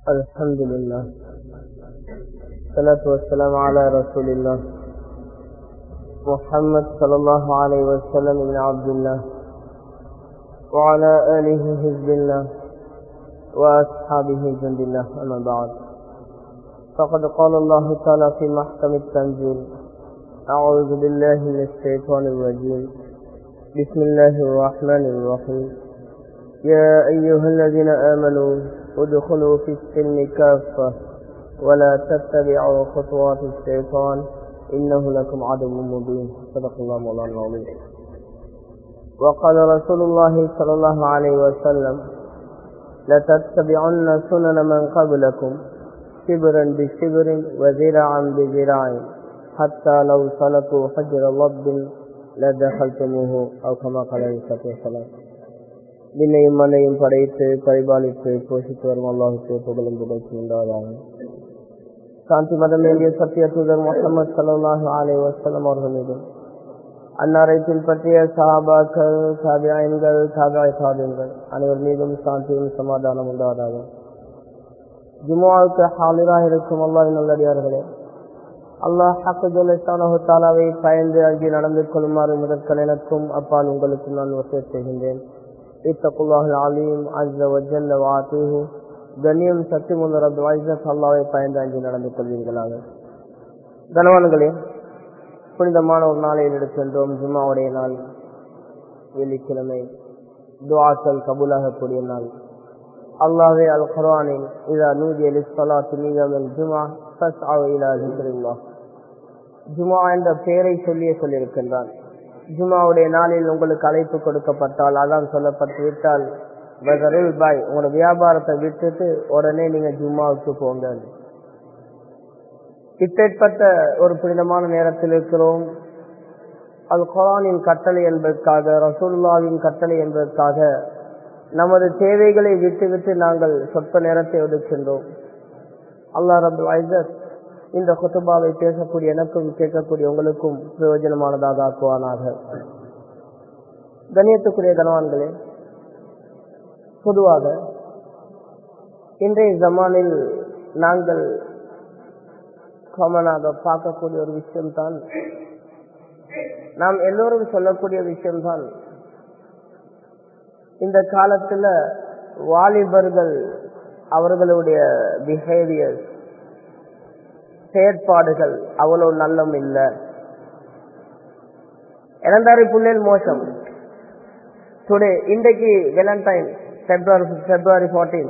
الحمد لله الصلاة والسلام على رسول الله محمد صلى الله عليه وسلم بن عبد الله وعلى آله حزب الله وأصحابه جند الله أما بعد فقد قال الله تعالى في محكم التنزيل أعوذ بالله من الشيطان الرجيم بسم الله الرحمن الرحيم يا أيها الذين آمنوا ادخلوا في السلم كافة ولا تتبعوا خطوات الشيطان إنه لكم عدو مبين صدق الله مولانا العظيم وقال رسول الله صلى الله عليه وسلم لتتبعن سنن من قبلكم شبرا بشبر وذراعا بذراع حتى لو سلكوا حجر لب لدخلتموه أو كما قال عليه الصلاة والسلام விண்ணையும் மண்ணையும் படைத்து பரிபாலித்து போஷித்து வரும் அல்லாஹுக்கு புகழும் புகழ்ச்சி உண்டாவதாக சாந்தி மதம் வேண்டிய சத்திய தூதர் முகமது சல்லாஹு அலே வசலம் அவர்கள் மீதும் அன்னாரை பின்பற்றிய சாபாக்கள் சாபியாயன்கள் சாபாய் சாபியன்கள் அனைவர் மீதும் சாந்தியும் சமாதானம் உண்டாவதாக ஜுமாவுக்கு ஹாலிராக இருக்கும் அல்லாஹ் நல்லடியார்களே அல்லாஹ் ஹக்குஜல்லாஹு தாலாவை பயந்து அங்கே நடந்து கொள்ளுமாறு முதற்கள் எனக்கும் அப்பால் உங்களுக்கும் நான் வசதி செய்கின்றேன் இத்தகுல்லாஹ் அலீம் அஜ்ல வஜல்ல வாத்தூஹு கண்ணியம் சத்தியமுள்ள ரப் வாய்ஸத் அல்லாவை பயந்து அஞ்சு நடந்து கொள்வீர்களாக கனவான்களே புனிதமான ஒரு நாளையில் எடுக்கின்றோம் ஜும்மாவுடைய நாள் வெள்ளிக்கிழமை துவாக்கள் கபூலாகக்கூடிய நாள் அல்லாஹே அல் குர்ஆனில் இதா நூதி அலி சலாத்து நீதமில் ஜுமா சஸ் இலா ஜிக்ரில்லாஹ் ஜுமா என்ற பெயரை சொல்லியே சொல்லியிருக்கின்றான் ஜுமாவுடைய நாளில் உங்களுக்கு அழைப்பு கொடுக்கப்பட்டால் அதான் சொல்லப்பட்டு விட்டால் பாய் உங்களோட வியாபாரத்தை விட்டுட்டு உடனே நீங்க ஜும்மாவுக்கு போங்க இப்பேற்பட்ட ஒரு புனிதமான நேரத்தில் இருக்கிறோம் அது குரானின் கட்டளை என்பதற்காக ரசூல்லாவின் கட்டளை என்பதற்காக நமது தேவைகளை விட்டு விட்டு நாங்கள் சொற்ப நேரத்தை ஒதுக்கின்றோம் அல்லா ரபுல் ஐசத் இந்த குத்துபாவை பேசக்கூடிய எனக்கும் கேட்கக்கூடிய உங்களுக்கும் பிரயோஜனமானதாக ஆக்குவானாக கணியத்துக்குரிய கனவான்களே பொதுவாக இன்றைய ஜமானில் நாங்கள் காமனாக பார்க்கக்கூடிய ஒரு விஷயம்தான் நாம் எல்லோரும் சொல்லக்கூடிய விஷயம்தான் இந்த காலத்துல வாலிபர்கள் அவர்களுடைய பிஹேவியர் செயற்பாடுகள் அவ்வளவு நல்லம் இல்லை இரண்டாறு புள்ளேல் மோசம் டுடே இன்றைக்கு வெலண்டைன் பிப்ரவரி பிப்ரவரி ஃபோர்டீன்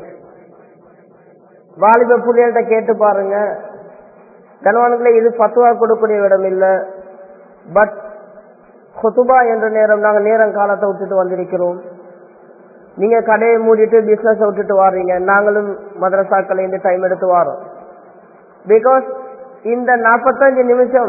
வாலிப புள்ளிகள்கிட்ட கேட்டு பாருங்க கணவன்களை இது பத்துவா கொடுக்கக்கூடிய இடம் இல்லை பட் கொத்துபா என்ற நேரம் நாங்கள் நேரம் காலத்தை விட்டுட்டு வந்திருக்கிறோம் நீங்க கடையை மூடிட்டு பிசினஸ் விட்டுட்டு வாரீங்க நாங்களும் மதரசாக்களை இந்த டைம் எடுத்து வாரோம் பிகாஸ் இந்த நாற்பத்தஞ்சு நிமிஷம்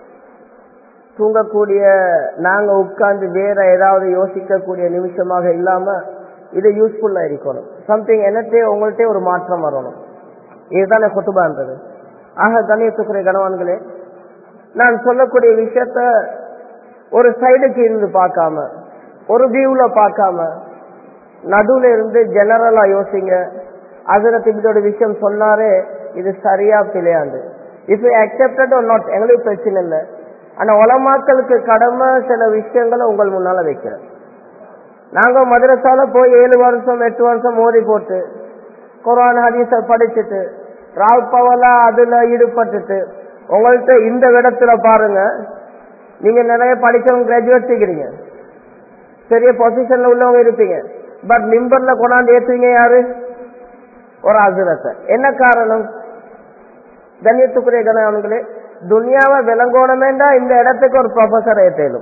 தூங்கக்கூடிய நாங்க உட்கார்ந்து வேற ஏதாவது யோசிக்கக்கூடிய நிமிஷமாக இல்லாம இது யூஸ்ஃபுல்லா இருக்கணும் சம்திங் என்னட்டே உங்கள்கிட்ட ஒரு மாற்றம் வரணும் இதுதானே கொத்துபான்றது ஆக கணேசத்துக்குரிய கணவான்களே நான் சொல்லக்கூடிய விஷயத்த ஒரு சைடுக்கு இருந்து பார்க்காம ஒரு வியூல பார்க்காம நடுவுல இருந்து ஜெனரலா யோசிங்க அதிரத்து இப்படி விஷயம் சொன்னாரே இது சரியா பிழையாண்டு இஃப் அக்செப்டட் நாட் எங்களுக்கு பிரச்சனை இல்லை ஆனா உலமாக்களுக்கு கடமை சில விஷயங்களை உங்கள் முன்னால வைக்கிறேன் நாங்க மதுரசால போய் ஏழு வருஷம் எட்டு வருஷம் மோதி போட்டு குரான் ஹதீஸ படிச்சுட்டு ராவ் பவலா அதுல ஈடுபட்டுட்டு உங்கள்கிட்ட இந்த இடத்துல பாருங்க நீங்க நிறைய படிச்சவங்க கிராஜுவேட் செய்கிறீங்க பெரிய பொசிஷன்ல உள்ளவங்க இருப்பீங்க பட் மிம்பர்ல கொண்டாந்து ஏற்றுவீங்க யாரு ஒரு அசுரத்தை என்ன காரணம் கண்ணியத்துக்குரிய கணவன்களே துனியாவை விளங்கோணமேண்டா இந்த இடத்துக்கு ஒரு ப்ரொஃபசர் ஏற்றேலும்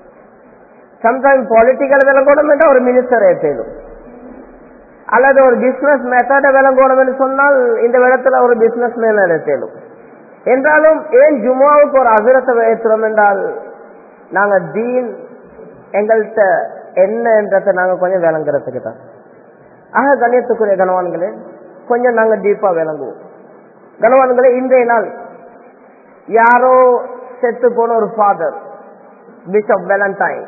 சம்டைம் பொலிட்டிக்கல் விளங்கோணமேண்டா ஒரு மினிஸ்டர் ஏற்றேலும் அல்லது ஒரு பிசினஸ் மெத்தட விளங்கோணம் சொன்னால் இந்த இடத்துல ஒரு பிசினஸ் மேன் ஏற்றேலும் என்றாலும் ஏன் ஜுமாவுக்கு ஒரு அசுரத்தை ஏற்றுறோம் என்றால் நாங்க தீன் எங்கள்கிட்ட என்னன்றதை நாங்க கொஞ்சம் விளங்குறதுக்கு தான் ஆக கண்ணியத்துக்குரிய கணவான்களே கொஞ்சம் நாங்க டீப்பா விளங்குவோம் கணவான்களே இன்றைய நாள் யாரோ செத்து போன ஒரு ஃபாதர் பிஷப் வேலண்டைன்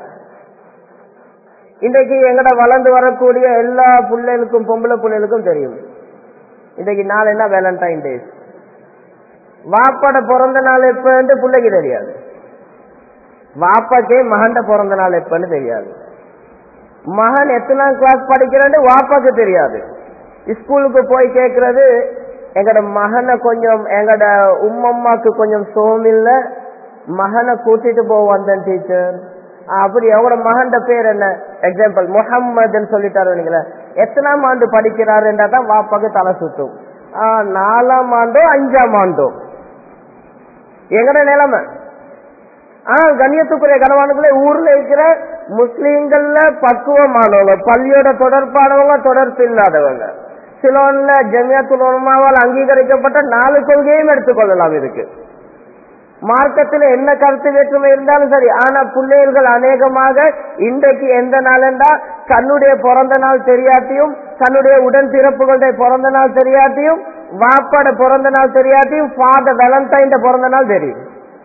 இன்றைக்கு எங்கட வளர்ந்து வரக்கூடிய எல்லா பிள்ளைகளுக்கும் பொம்பளை பிள்ளைகளுக்கும் தெரியும் இன்னைக்கு நாள் என்ன வேலண்டைன் டேஸ் வாப்பாட பிறந்த நாள் எப்பன்னு பிள்ளைக்கு தெரியாது வாப்பாக்கே மகன்ட பிறந்த நாள் எப்பன்னு தெரியாது மகன் எத்தனாம் கிளாஸ் படிக்கிறது வாப்பாக்கு தெரியாது ஸ்கூலுக்கு போய் கேட்கறது எங்கட மகனை கொஞ்சம் எங்கட உம்மம்மாக்கு கொஞ்சம் சோமில்ல மகனை கூட்டிட்டு போக வந்தேன் டீச்சர் அப்படி அவங்களோட மகன்ட பேர் என்ன எக்ஸாம்பிள் முகம்மதுன்னு சொல்லிட்டாரு நீங்களே எத்தனாம் ஆண்டு படிக்கிறாருன்றா தான் வாப்பாக்கு தலை சுத்தும் ஆஹ் நாலாம் ஆண்டோ அஞ்சாம் ஆண்டோ எங்கட நிலைமை ஆனா கண்ணியத்துக்குரிய கனவானுக்குள்ளே ஊர்ல இருக்கிற முஸ்லீம்கள்ல பக்குவமானவங்க பள்ளியோட தொடர்பானவங்க தொடர்பு இல்லாதவங்க சிலோன்ல ஜமியாத்துல் உலமாவால் அங்கீகரிக்கப்பட்ட நாலு கொள்கையும் எடுத்துக்கொள்ளலாம் இதுக்கு மார்க்கத்தில் என்ன கருத்து வேற்றுமை இருந்தாலும் சரி ஆனா பிள்ளைகள் அநேகமாக இன்றைக்கு எந்த நாள் என்றா தன்னுடைய பிறந்த நாள் தெரியாட்டியும் தன்னுடைய உடன் பிறப்புகளுடைய பிறந்த நாள் தெரியாட்டியும் வாப்பாட பிறந்த நாள் தெரியாட்டியும் ஃபாதர் வேலண்டைன் பிறந்த நாள் தெரியும்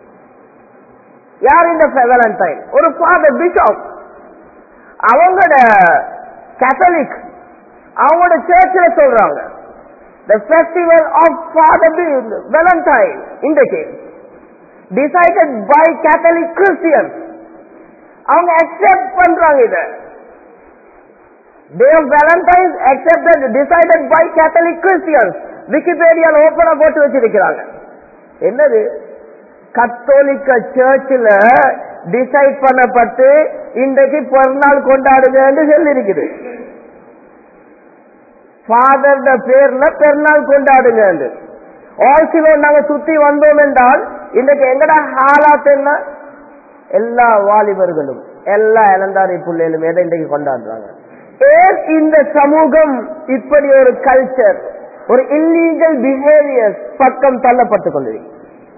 யார் இந்த வேலண்டைன் ஒரு ஃபாதர் பிஷப் அவங்களோட கேத்தலிக் அவங்களோட சேர்ச்சில் சொல்றாங்க the festival of father valentine இன்றைக்கு decided by catholic christians அவங்க அக்செப்ட் பண்றாங்க இத day of valentine's accepted decided by catholic Christians விக்கிபீடியால ஓபனா போட்டு வச்சிருக்கிறாங்க என்னது கத்தோலிக்க சர்ச்சில் டிசைட் பண்ணப்பட்டு இன்றைக்கு பிறநாள் கொண்டாடுங்க சொல்லி இருக்குது ஃபாதர் பேர்ல பெருநாள் கொண்டாடுங்க ஆல்சிலோ நாங்க சுத்தி வந்தோம் என்றால் இன்றைக்கு எங்கடா ஹாலாத் என்ன எல்லா வாலிபர்களும் எல்லா இளந்தாரி பிள்ளைகளும் எதை இன்றைக்கு கொண்டாடுறாங்க ஏன் இந்த சமூகம் இப்படி ஒரு கல்ச்சர் ஒரு இல்லீகல் பிஹேவியர் பக்கம் தள்ளப்பட்டுக் கொண்டிருக்கு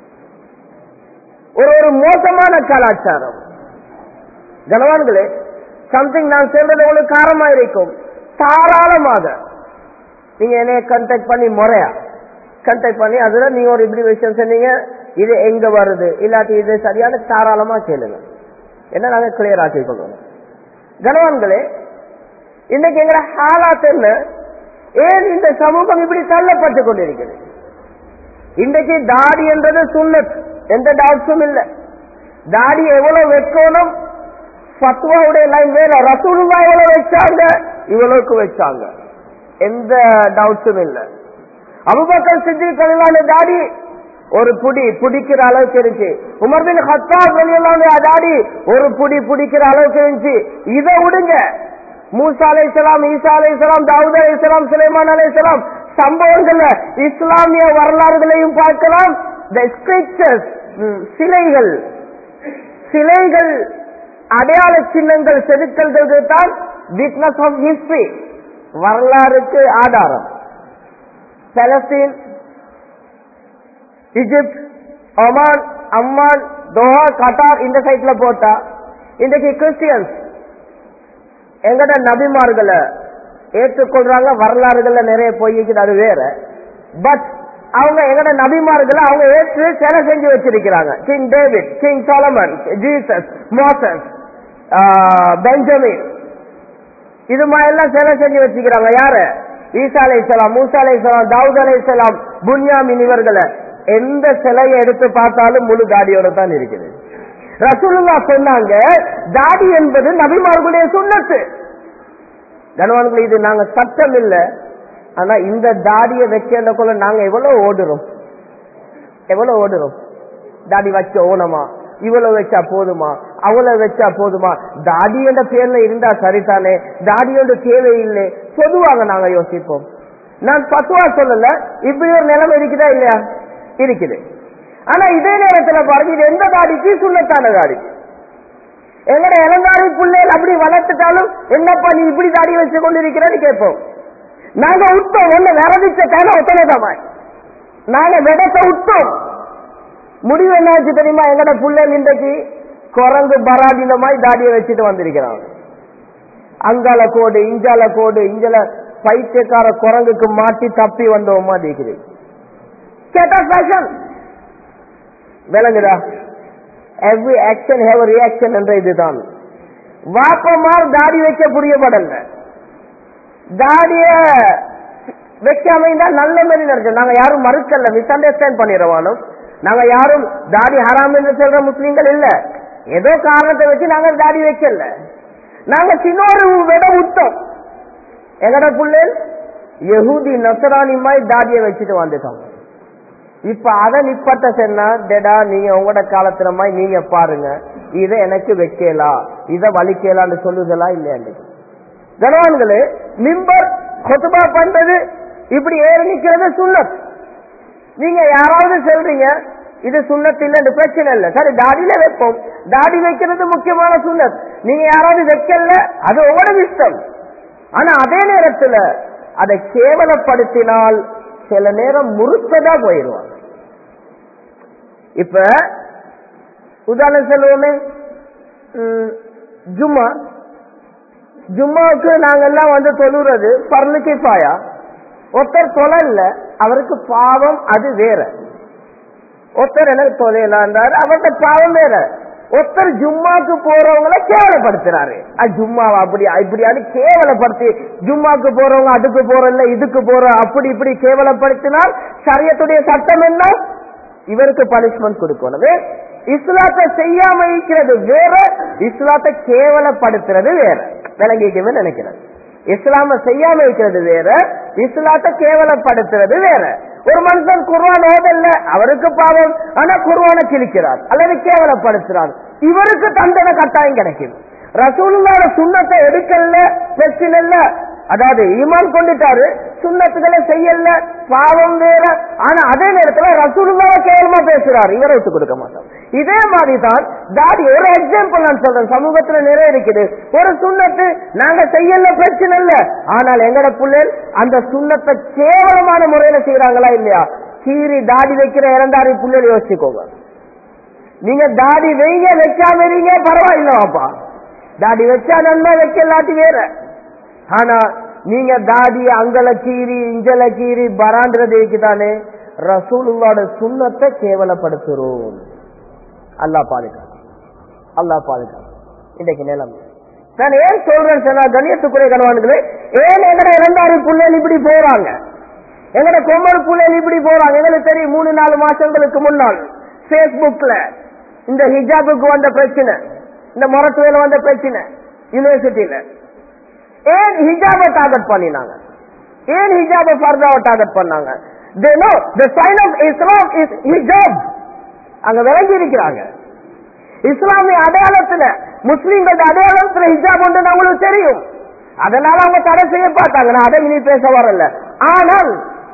ஒரு ஒரு மோசமான கலாச்சாரம் கனவான்களே சம்திங் நான் சொல்றது உங்களுக்கு காரமா இருக்கும் தாராளமாக நீங்க என்னைய கண்டாக்ட் பண்ணி முறையா கண்டாக்ட் பண்ணி அதுல நீங்க ஒரு இப்படி விஷயம் சொன்னீங்க இது எங்க வருது இல்லாட்டி இது சரியான தாராளமா கேளுங்க என்ன நாங்க கிளியர் ஆக்கி கொள்வோம் கனவான்களே இன்னைக்கு எங்கட ஹாலாத் என்ன ஏன் இந்த சமூகம் இப்படி தள்ளப்பட்டு கொண்டிருக்கிறது இன்றைக்கு தாடி என்றது சுண்ணத் எந்த டவுட்ஸும் இல்ல தாடி எவ்வளவு வைக்கணும் ஃபத்வாவுடைய லைன் வேற ரசூலுல்லா எவ்வளவு வச்சாங்க இவ்வளவுக்கு வச்சாங்க எந்த டவுட்ஸும் இல்ல அபுபக்கர் சித்திக் கலிலான தாடி ஒரு புடி பிடிக்கிற அளவுக்கு இருந்துச்சு உமர் பின் ஹத்தாப் வெளியிலான தாடி ஒரு புடி பிடிக்கிற அளவுக்கு இருந்துச்சு இதை விடுங்க மூசா அலை இஸ்லாம் ஈசா அலை இஸ்லாம் தாவூத் அலை இஸ்லாம் சுலைமான் அலை இஸ்லாம் சம்பவங்கள்ல இஸ்லாமிய வரலாறுகளையும் பார்க்கலாம் the scriptures, ம், சிலைகள் சிலைகள் அடையாள சின்னங்கள் செதுக்கல்களுக்கு தான் விட்னஸ் ஆஃப் ஹிஸ்டரி வரலாறுக்கு ஆதாரம் Palestine Egypt Oman Amman Doha Qatar இந்த சைட்ல போட்டா இன்றைக்கு கிறிஸ்டியன்ஸ் எங்கட நபிமார்களை ஏற்றுக்கொள்றாங்க வரலாறுகள்ல நிறைய போய்க்குது அது வேற பட் அவங்க எங்கட நபிமார்களை அவங்க ஏற்று சிலை செஞ்சு வச்சிருக்கிறாங்க king David king Solomon Jesus Moses Benjamin இது மாதிரி எல்லாம் சிலை செஞ்சு வச்சுக்கிறாங்க யாரு ஈசா அலை இஸ்லாம் மூசா அலை இஸ்லாம் தாவூத் அலை இஸ்லாம் புன்யாமின் இவர்களை எந்த சிலையை எடுத்து பார்த்தாலும் முழு தாடியோட தான் இருக்குது ரசூலுல்லா சொன்னாங்க தாடி என்பது நபிமார்களுடைய சுண்ணத்து கனவான்கள் இது நாங்க சட்டம் இல்ல ஆனா இந்த தாடியை வைக்கிறதுக்குள்ள நாங்க எவ்வளவு ஓடுறோம் எவ்வளவு ஓடுறோம் தாடி வச்ச ஓனமா இவ்வளவு வச்சா போதுமா அவ்வளவு வச்சா போதுமா தாடி என்ற பேர்ல இருந்தா சரிதானே தாடி ஒன்று தேவையில்லை பொதுவாக நாங்க யோசிப்போம் நான் பத்துவா சொல்லல இப்படி ஒரு நிலைமை இருக்குதா இல்லையா இருக்குது ஆனா இதே நேரத்துல பாருங்க இது எந்த தாடிக்கு சுண்ணத்தான தாடி எங்கட இளந்தாரி பிள்ளைகள் அப்படி வளர்த்துட்டாலும் என்னப்பா நீ இப்படி தாடி வச்சு கொண்டிருக்கிறேன்னு கேட்போம் நாங்க விட்டோம் ஒண்ணு விரதிச்ச கையில ஒத்தனைதாமா நாங்க விடத்தை விட்டோம் முடிவு என்னாச்சு தெரியுமா எங்கட பிள்ளைகள் இன்றைக்கு குரங்கு பராதீனமாய் தாடியை வச்சுட்டு வந்திருக்கிறாங்க அங்கால கோடு இஞ்சால கோடு இஞ்சல பைத்தியக்கார குரங்குக்கு மாட்டி தப்பி வந்தோமா இருக்குது கேட்டா ஃபேஷன் விளங்குதா எவ்ரி ஆக்ஷன் ஹேவ் ரியாக்ஷன் என்ற இதுதான் வாப்பமார் தாடி வைக்க புரியப்படல தாடிய வைக்காம இருந்தா நல்ல மாதிரி நடக்கும் நாங்க யாரும் மறுக்கல மிஸ் அண்டர்ஸ்டாண்ட் பண்ணிடுவானோம் நாங்க யாரும் தாடி ஹராம் என்று சொல்ற முஸ்லீம்கள் இல்ல ஏதோ காரணத்தை வச்சு நாங்க தாடி வைக்கல நாங்க சின்னொரு விட விட்டோம் எங்கட புள்ளேல் யஹூதி நசராணி மாதிரி தாடியை வச்சுட்டு வந்துட்டோம் இப்ப அதை நிப்பட்ட சொன்னா டெடா நீங்க உங்களோட காலத்துல மாதிரி நீங்க பாருங்க இதை எனக்கு வைக்கலாம் இதை வலிக்கலான்னு சொல்லுதெல்லாம் இல்லையா கனவான்களே மிம்பர் கொத்துபா பண்றது இப்படி ஏறி நிக்கிறது சுண்ணத் நீங்க யாராவது சொல்றீங்க இது சுண்ணத் இல்லைன்னு பிரச்சனை இல்லை சரி தாடியில வைப்போம் தாடி வைக்கிறது முக்கியமான சுண்ணத் நீங்க யாராவது வைக்கல அது உங்களோட இஷ்டம் ஆனா அதே நேரத்துல அதை கேவலப்படுத்தினால் சில நேரம் முறுக்கதா போயிடுவாங்க இப்ப உதாரணம் சொல்லுவோமே ம், ஜும்மா ஜும்மாவுக்கு நாங்கெல்லாம் வந்து தொழுறது பர்லுக்கு பாயா ஒருத்தர் தொழல்ல அவருக்கு பாவம் அது வேற ஒருத்தர் என்ன தொலைலான்றாரு அவர்கிட்ட பாவம் வேற ஒருத்தர் ஜும்மாக்கு போறவங்களை கேவலப்படுத்துறாரு அது ஜும்மாவா அப்படி இப்படியான்னு கேவலப்படுத்தி ஜும்மாக்கு போறவங்க அதுக்கு போறல இதுக்கு போற அப்படி இப்படி கேவலப்படுத்தினால் சரியத்துடைய சட்டம் என்ன இவருக்கு பனிஷ்மெண்ட் கொடுக்கணும் வே- இஸ்லாத்தை செய்யாம இருக்கிறது வேற இஸ்லாத்தை கேவலப்படுத்துறது வேற விளங்கிக்கவே நினைக்கிறேன் இஸ்லாம செய்யாம இருக்கிறது வேற இஸ்லாத்தை கேவலப்படுத்துறது வேற ஒரு மனுஷன் குர்வான் ஓதல்ல அவருக்கு பாவம் ஆனா குர்வானை கிழிக்கிறார் அல்லது கேவலப்படுத்துறார் இவருக்கு தண்டனை கட்டாயம் கிடைக்குது ரசூலுல்லாட சுண்ணத்தை எடுக்கல பிரச்சனை இல்ல அதாவது ஈமான் கொண்டுட்டாரு சுண்ணத்துக்களை செய்யல பாவம் வேற ஆனா அதே நேரத்துல ரசூலுல்லாவை கேவலமா பேசுறாரு இவரை விட்டு கொடுக்க மாட்டோம் இதே மாதிரி தான் தாடி ஒரு எக்ஸாம்பிள் நான் சொல்றேன் சமூகத்துல நிறைய இருக்குது ஒரு சுண்ணத்து நாங்க செய்யல பிரச்சனை இல்ல ஆனால் எங்கட பிள்ளைகள் அந்த சுண்ணத்தை கேவலமான முறையில செய்யறாங்களா இல்லையா கீறி தாடி வைக்கிற இறந்தாரி பிள்ளைகள் யோசிச்சுக்கோங்க நீங்க தாடி வைங்க வைக்காம இருங்க பரவாயில்லவாப்பா தாடி வச்சா நன்மை வைக்கலாட்டி வேற ஆனா நீங்க தாடி அங்கல கீறி இஞ்சல கீறி பராண்டுறதுக்கு தானே ரசூலுல்லாட சுண்ணத்தை கேவலப்படுத்துறோம் அல்லா பாதுகா அல்லா பாதுகா இன்னைக்கு நிலைமை நான் ஏன் சொல்றேன் சொன்னா கணியத்துக்குரிய கணவான்களே ஏன் எங்கட இரண்டாறு புள்ளைகள் இப்படி போறாங்க எங்கட கொம்மர் புள்ளைகள் இப்படி போறாங்க எங்களுக்கு தெரியும் மூணு நாலு மாசங்களுக்கு முன்னால் பேஸ்புக்ல இந்த ஹிஜாபுக்கு வந்த பிரச்சனை இந்த மொரட்டுவையில வந்த பிரச்சனை யூனிவர்சிட்டியில ஏன் ஹிஜாபை டார்கெட் பண்ணினாங்க ஏன் ஹிஜாபை ஃபர்தாவை டார்கெட் பண்ணாங்க they know the sign of islam is hijab அங்க விளங்கி இருக்கிறாங்க இஸ்லாமிய அடையாளத்துல முஸ்லீம்களோட அடையாளத்துல ஹிஜாப் உண்டு அவங்களுக்கு தெரியும் அதனால அவங்க தடை செய்ய பார்த்தாங்க நான் அதை இனி பேச வரல ஆனால்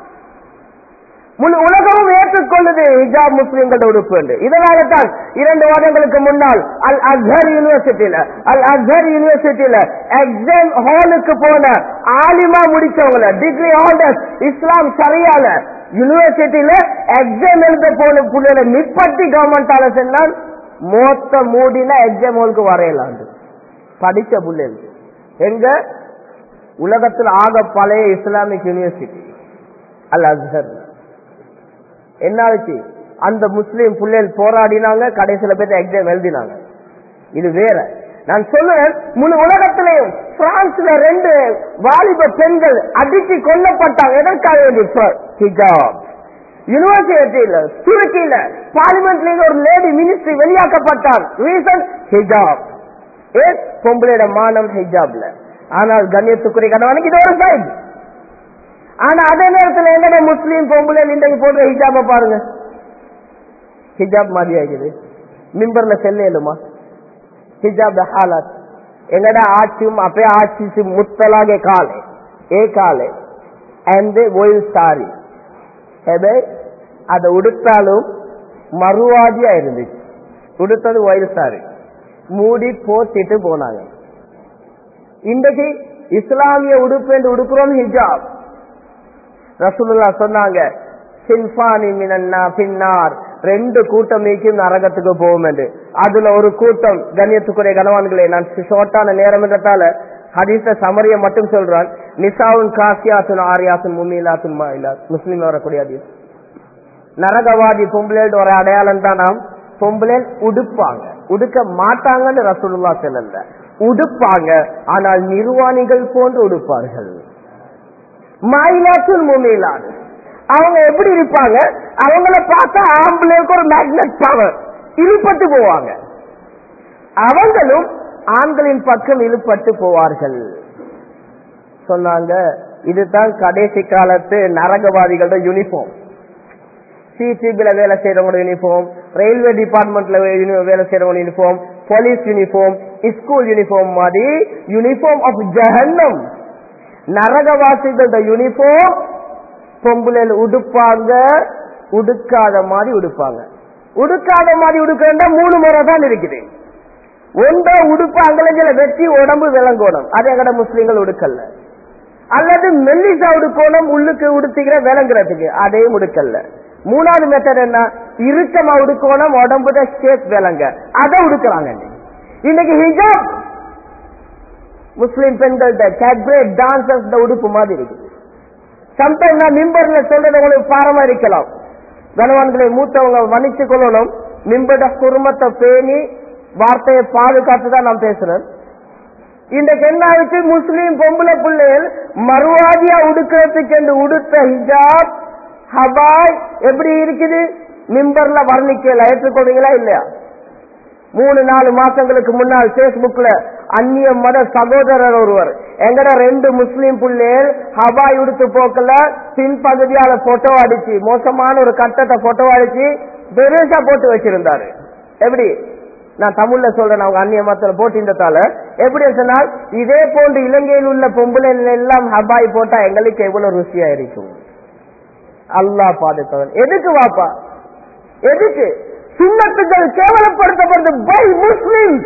முழு உலகமும் ஏற்றுக்கொள்ளுது ஹிஜாப் முஸ்லீம்களோட உடுப்பு என்று இதனால தான் இரண்டு வருடங்களுக்கு முன்னால் அல் அஸ்ஹர் யூனிவர்சிட்டியில அல் அஸ்ஹர் யூனிவர்சிட்டியில எக்ஸாம் ஹாலுக்கு போன ஆலிமா முடிச்சவங்கள டிகிரி ஹோல்டர்ஸ் இஸ்லாம் சரியால யூனிவர்சிட்டியில எக்ஸாம் எழுத போன புள்ளையில நிப்பட்டி கவர்மெண்டால சொன்னால் மொத்த மூடின எக்ஸாம் ஹாலுக்கு வரையலாண்டு படிச்ச புள்ளைகள் எங்க உலகத்தில் ஆக பழைய இஸ்லாமிக் யூனிவர்சிட்டி அல் அஸ்ஹர் என்ன ஆச்சு அந்த முஸ்லீம் பிள்ளைகள் போராடினாங்க கடைசியில போய் எக்ஸாம் எழுதினாங்க இது வேற நான் சொல்லுவேன் முழு உலகத்திலையும் பிரான்ஸ்ல ரெண்டு வாலிப பெண்கள் அடிச்சு கொல்லப்பட்டாங்க எதற்காக வேண்டி ஹிஜாப் யூனிவர்சிட்டியில துருக்கியில பார்லிமெண்ட்ல ஒரு லேடி மினிஸ்ட்ரி வெளியாக்கப்பட்டார் ரீசன் ஹிஜாப் ஏன் பொம்பளையோட மானம் ஹிஜாப்ல ஆனால் கண்ணியத்துக்குரிய கணவனுக்கு இது ஒரு சைடு ஆனா அதே நேரத்துல எங்கட முஸ்லீம் பொம்பளை இன்றைக்கு போடுற ஹிஜாப பாருங்க ஹிஜாப் மாதிரி ஆகுது மிம்பர்ல செல்லுமா ಹಿಜಾಬ್ ಹಾಲತ್ ಎಂಗಡ ಆಚು ಅಪೆ ಆಚಿಸಿ ಮುತ್ತಲಾಗೆ ಕಾಲೆ ಏ ಕಾಲೆ ಎಂದೆ ಒಯ್ಲ್ ಸಾರಿ ಹೆಬೆ அதை உடுத்தாலும் மறுவாதியா இருந்துச்சு உடுத்தது ஒயில் சாரி மூடி போத்திட்டு போனாங்க இன்றைக்கு இஸ்லாமிய உடுப்பு என்று உடுக்கிறோம் ஹிஜாப் ரசூலுல்லா சொன்னாங்க சின்பானி மினன்னா பின்னார் ரெண்டு கூட்டம் நீக்கும் நரகத்துக்கு போகும் என்று அதுல ஒரு கூட்டம் கண்ணியத்துக்குரிய கனவான்களே நான் ஷோர்ட்டான நேரம் என்றதால ஹதீஸ சமரிய மட்டும் சொல்றான் நிசாவுன் காசியாத்துன் ஆரியாத்துன் மும்மிலாத்துன் மாயிலாத் முஸ்லீம் வரக்கூடிய ஹதீஸ் நரகவாதி பொம்பளேடு ஒரு அடையாளம் தான் நாம் பொம்பளேல் உடுப்பாங்க உடுக்க மாட்டாங்கன்னு ரசூலுல்லா சொல்லல உடுப்பாங்க ஆனால் நிர்வாணிகள் போன்று உடுப்பார்கள் மாயிலாத்துல் முமீலாது அவங்க எப்படி இருப்பாங்க அவங்கள பார்த்தா ஆம்பளைக்கு ஒரு மேக்னெட் பவர் இழுப்பட்டு போவாங்க அவங்களும் ஆண்களின் பக்கம் இழுப்பட்டு போவார்கள் சொன்னாங்க இதுதான் கடைசி காலத்து நரகவாதிகளோட யூனிஃபார்ம் சிசிபில வேலை செய்யறவங்களோட யூனிஃபார்ம் ரயில்வே டிபார்ட்மெண்ட்ல வேலை செய்யறவங்க uniform police uniform school uniform மாதிரி யூனிஃபார்ம் ஆஃப் ஜஹன்னம் நரகவாசிகளோட யூனிஃபார்ம் பொம்புல உடுப்பாங்க உடுக்காத மாதிரி உடுப்பாங்க உடுக்காத மாதிரி உடுக்கிறா மூணு முறை தான் இருக்குது ஒன்றோ உடுப்பு அங்கலஞ்சல வெட்டி உடம்பு விளங்கோணும் அது எங்கட முஸ்லீம்கள் உடுக்கல்ல அல்லது மெல்லிசா உடுக்கோணும் உள்ளுக்கு உடுத்திக்கிற விளங்குறதுக்கு அதையும் உடுக்கல்ல மூணாவது மெத்தட் என்ன இறுக்கமா உடுக்கோணும் உடம்புட ஷேப் விளங்க அதை உடுக்கிறாங்க இன்னைக்கு ஹிஜாப் முஸ்லிம் பெண்கள்கிட்ட கேட்பிரேட் டான்சர்ஸ் உடுப்பு மாதிரி இருக்கு சம்டைம் நான் மிம்பர்ல சொல்றது உங்களுக்கு பாரமா இருக்கலாம் கனவான்களை மூத்தவங்க மன்னிச்சு கொள்ளணும் மிம்பட குடும்பத்தை பேணி வார்த்தையை பாதுகாத்து தான் நான் பேசுறேன் இன்றைக்கு என்ன ஆயிடுச்சு முஸ்லீம் பொம்பளை பிள்ளைகள் மறுவாதியா உடுக்கிறதுக்கு என்று உடுத்த ஹிஜாப் ஹபாய் எப்படி இருக்குது மிம்பர்ல வர்ணிக்கல ஏற்றுக்கொள்றீங்களா இல்லையா மூணு நாலு மாசங்களுக்கு முன்னால் பேஸ்புக்ல அந்நிய மத சகோதரர் ஒருவர் எங்கட ரெண்டு முஸ்லீம் பிள்ளைகள் ஹபாய் உடுத்து போக்கல பின்பகுதியால போட்டோ அடிச்சு மோசமான ஒரு கட்டத்தை போட்டோ அடிச்சு பெருசா போட்டு வச்சிருந்தாரு எப்படி நான் தமிழ்ல சொல்றேன் அவங்க அந்நிய மதத்துல போட்டிருந்ததால எப்படி சொன்னால் இதே போன்று இலங்கையில் உள்ள பொம்பளை எல்லாம் ஹபாய் போட்டா எங்களுக்கு எவ்வளவு ருசியா இருக்கும் அல்லா பாதுகாவன் எதுக்கு வாப்பா எதுக்கு சுண்ணத்துகள் கேவலப்படுத்தப்படுது பை முஸ்லிம்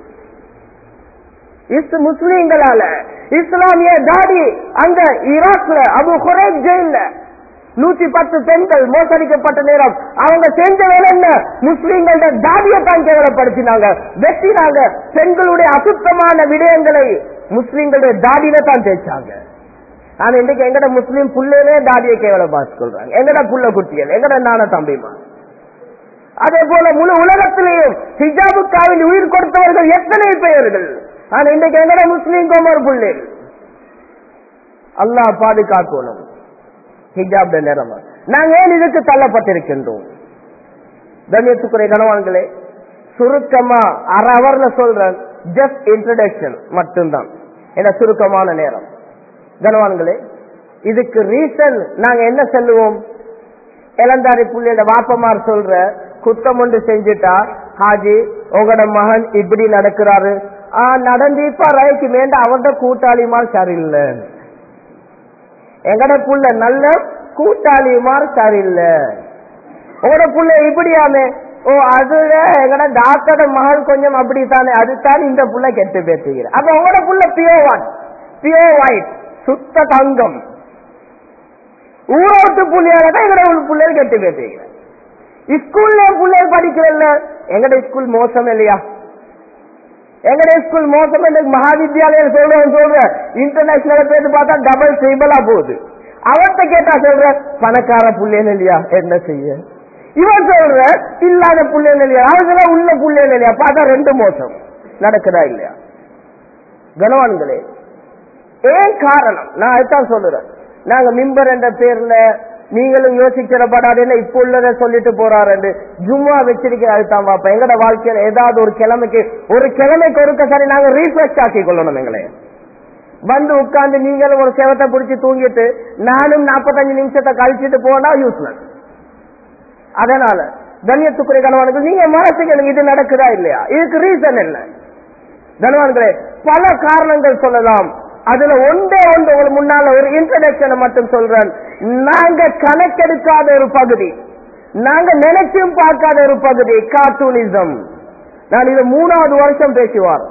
முஸ்லீம்களால இஸ்லாமிய தாடி அங்க ஈராக்ல அபு குரேப் ஜெயில நூத்தி பத்து பெண்கள் மோசடிக்கப்பட்ட நேரம் அவங்க செஞ்ச வேலை என்ன முஸ்லீம்களோட தாடியை தான் கேவலப்படுத்தினாங்க வெட்டினாங்க பெண்களுடைய அசுத்தமான விடயங்களை முஸ்லீம்களுடைய தாடியில தான் தேய்ச்சாங்க ஆனா இன்றைக்கு எங்கட முஸ்லீம் புள்ளையிலே தாடியை கேவலம் பார்த்து கொள்றாங்க எங்கட புள்ள குட்டிகள் எங்கட நான தம்பிமா அதே போல முழு உலகத்திலேயும் ஹிஜாபுக்காவில் உயிர் கொடுத்தவர்கள் எத்தனை பெயர்கள் ஆனா இன்றைக்கு எங்கட முஸ்லீம் கோமர் புள்ளை அல்லாஹ் பாதுகாக்கணும் ஹிஜாப் நிறம நாங்க ஏன் இதுக்கு தள்ளப்பட்டிருக்கின்றோம் கண்ணியத்துக்குறை கணவான்களே சுருக்கமா அரை அவர்ல சொல்றேன் ஜஸ்ட் இன்ட்ரடக்ஷன் மட்டும்தான் என சுருக்கமான நேரம் கனவான்களே இதுக்கு ரீசன் நாங்க என்ன சொல்லுவோம் இளந்தாரி புள்ளியோட வாப்பமார் சொல்ற குத்தம் ஒன்று செஞ்சுட்டா ஹாஜி உங்களோட மகன் இப்படி நடக்கிறாரு ஆ நடந்திப்பா ரைக்கு மேண்ட அவர்த கூட்டாளிமார் சரியில்லை எங்கட புள்ள நல்ல கூட்டாளிமார் சரியில்லை உங்களோட புள்ள இப்படியாமே ஓ அதுல எங்கட டாக்டரோட மகள் கொஞ்சம் அப்படித்தானே அதுதான் இந்த புள்ள கெட்டு பேசுகிறேன் அப்ப உங்களோட புள்ள பியோர் ஒன் பியோர் ஒயிட் சுத்த தங்கம் ஊரோட்டு புள்ளியால தான் எங்கட பிள்ளைகள் கெட்டு பேசுகிறேன் ஸ்கூல்ல பிள்ளைகள் படிக்கிறல்ல எங்கட ஸ்கூல் மோசம் இல்லையா எங்கட ஸ்கூல் மோசம் மகாவித்யாலயம் சொல்றேன் சொல்ற இன்டர்நேஷனல் பேருந்து பார்த்தா டபுள் ட்ரிபிளா போகுது அவர்கிட்ட கேட்டா சொல்ற பணக்கார புள்ளைன்னு இல்லையா என்ன செய்ய இவன் சொல்ற இல்லாத புள்ளைன்னு இல்லையா அவங்க உள்ள புள்ளைன்னு இல்லையா பார்த்தா ரெண்டு மோசம் நடக்குதா இல்லையா கனவான்களே ஏன் காரணம் நான் அதுதான் சொல்லுறேன் நாங்க மிம்பர் என்ற பேர்ல நீங்களும் யோசிக்கிறப்படாதுன்னு இப்ப உள்ளத சொல்லிட்டு போறாரு ஜும்மா வச்சிருக்கிற அதுதான் பாப்பா எங்கட வாழ்க்கையில ஏதாவது ஒரு கிழமைக்கு ஒரு கிழமைக்கு ஒருக்க சரி நாங்க ரீஃப்ரெஷ் ஆக்கி கொள்ளணும் எங்களை வந்து உட்கார்ந்து நீங்களும் ஒரு செவத்தை பிடிச்சி தூங்கிட்டு நானும் நாற்பத்தஞ்சு நிமிஷத்தை கழிச்சிட்டு போனா யூஸ்லெஸ் அதனால கண்ணியத்துக்குரிய கணவானுக்கு நீங்க மனசுக்கு இது நடக்குதா இல்லையா இதுக்கு ரீசன் என்ன கணவான்களே பல காரணங்கள் சொல்லலாம் அதுல ஒன்றே ஒன்று உங்களுக்கு முன்னால ஒரு இன்ட்ரடக்ஷனை மட்டும் சொல்றேன் நாங்க கணக்கெடுக்காத ஒரு பகுதி நாங்க நினைச்சும் பார்க்காத ஒரு பகுதி கார்ட்டூனிசம் நான் இது மூணாவது வருஷம் பேசுவார்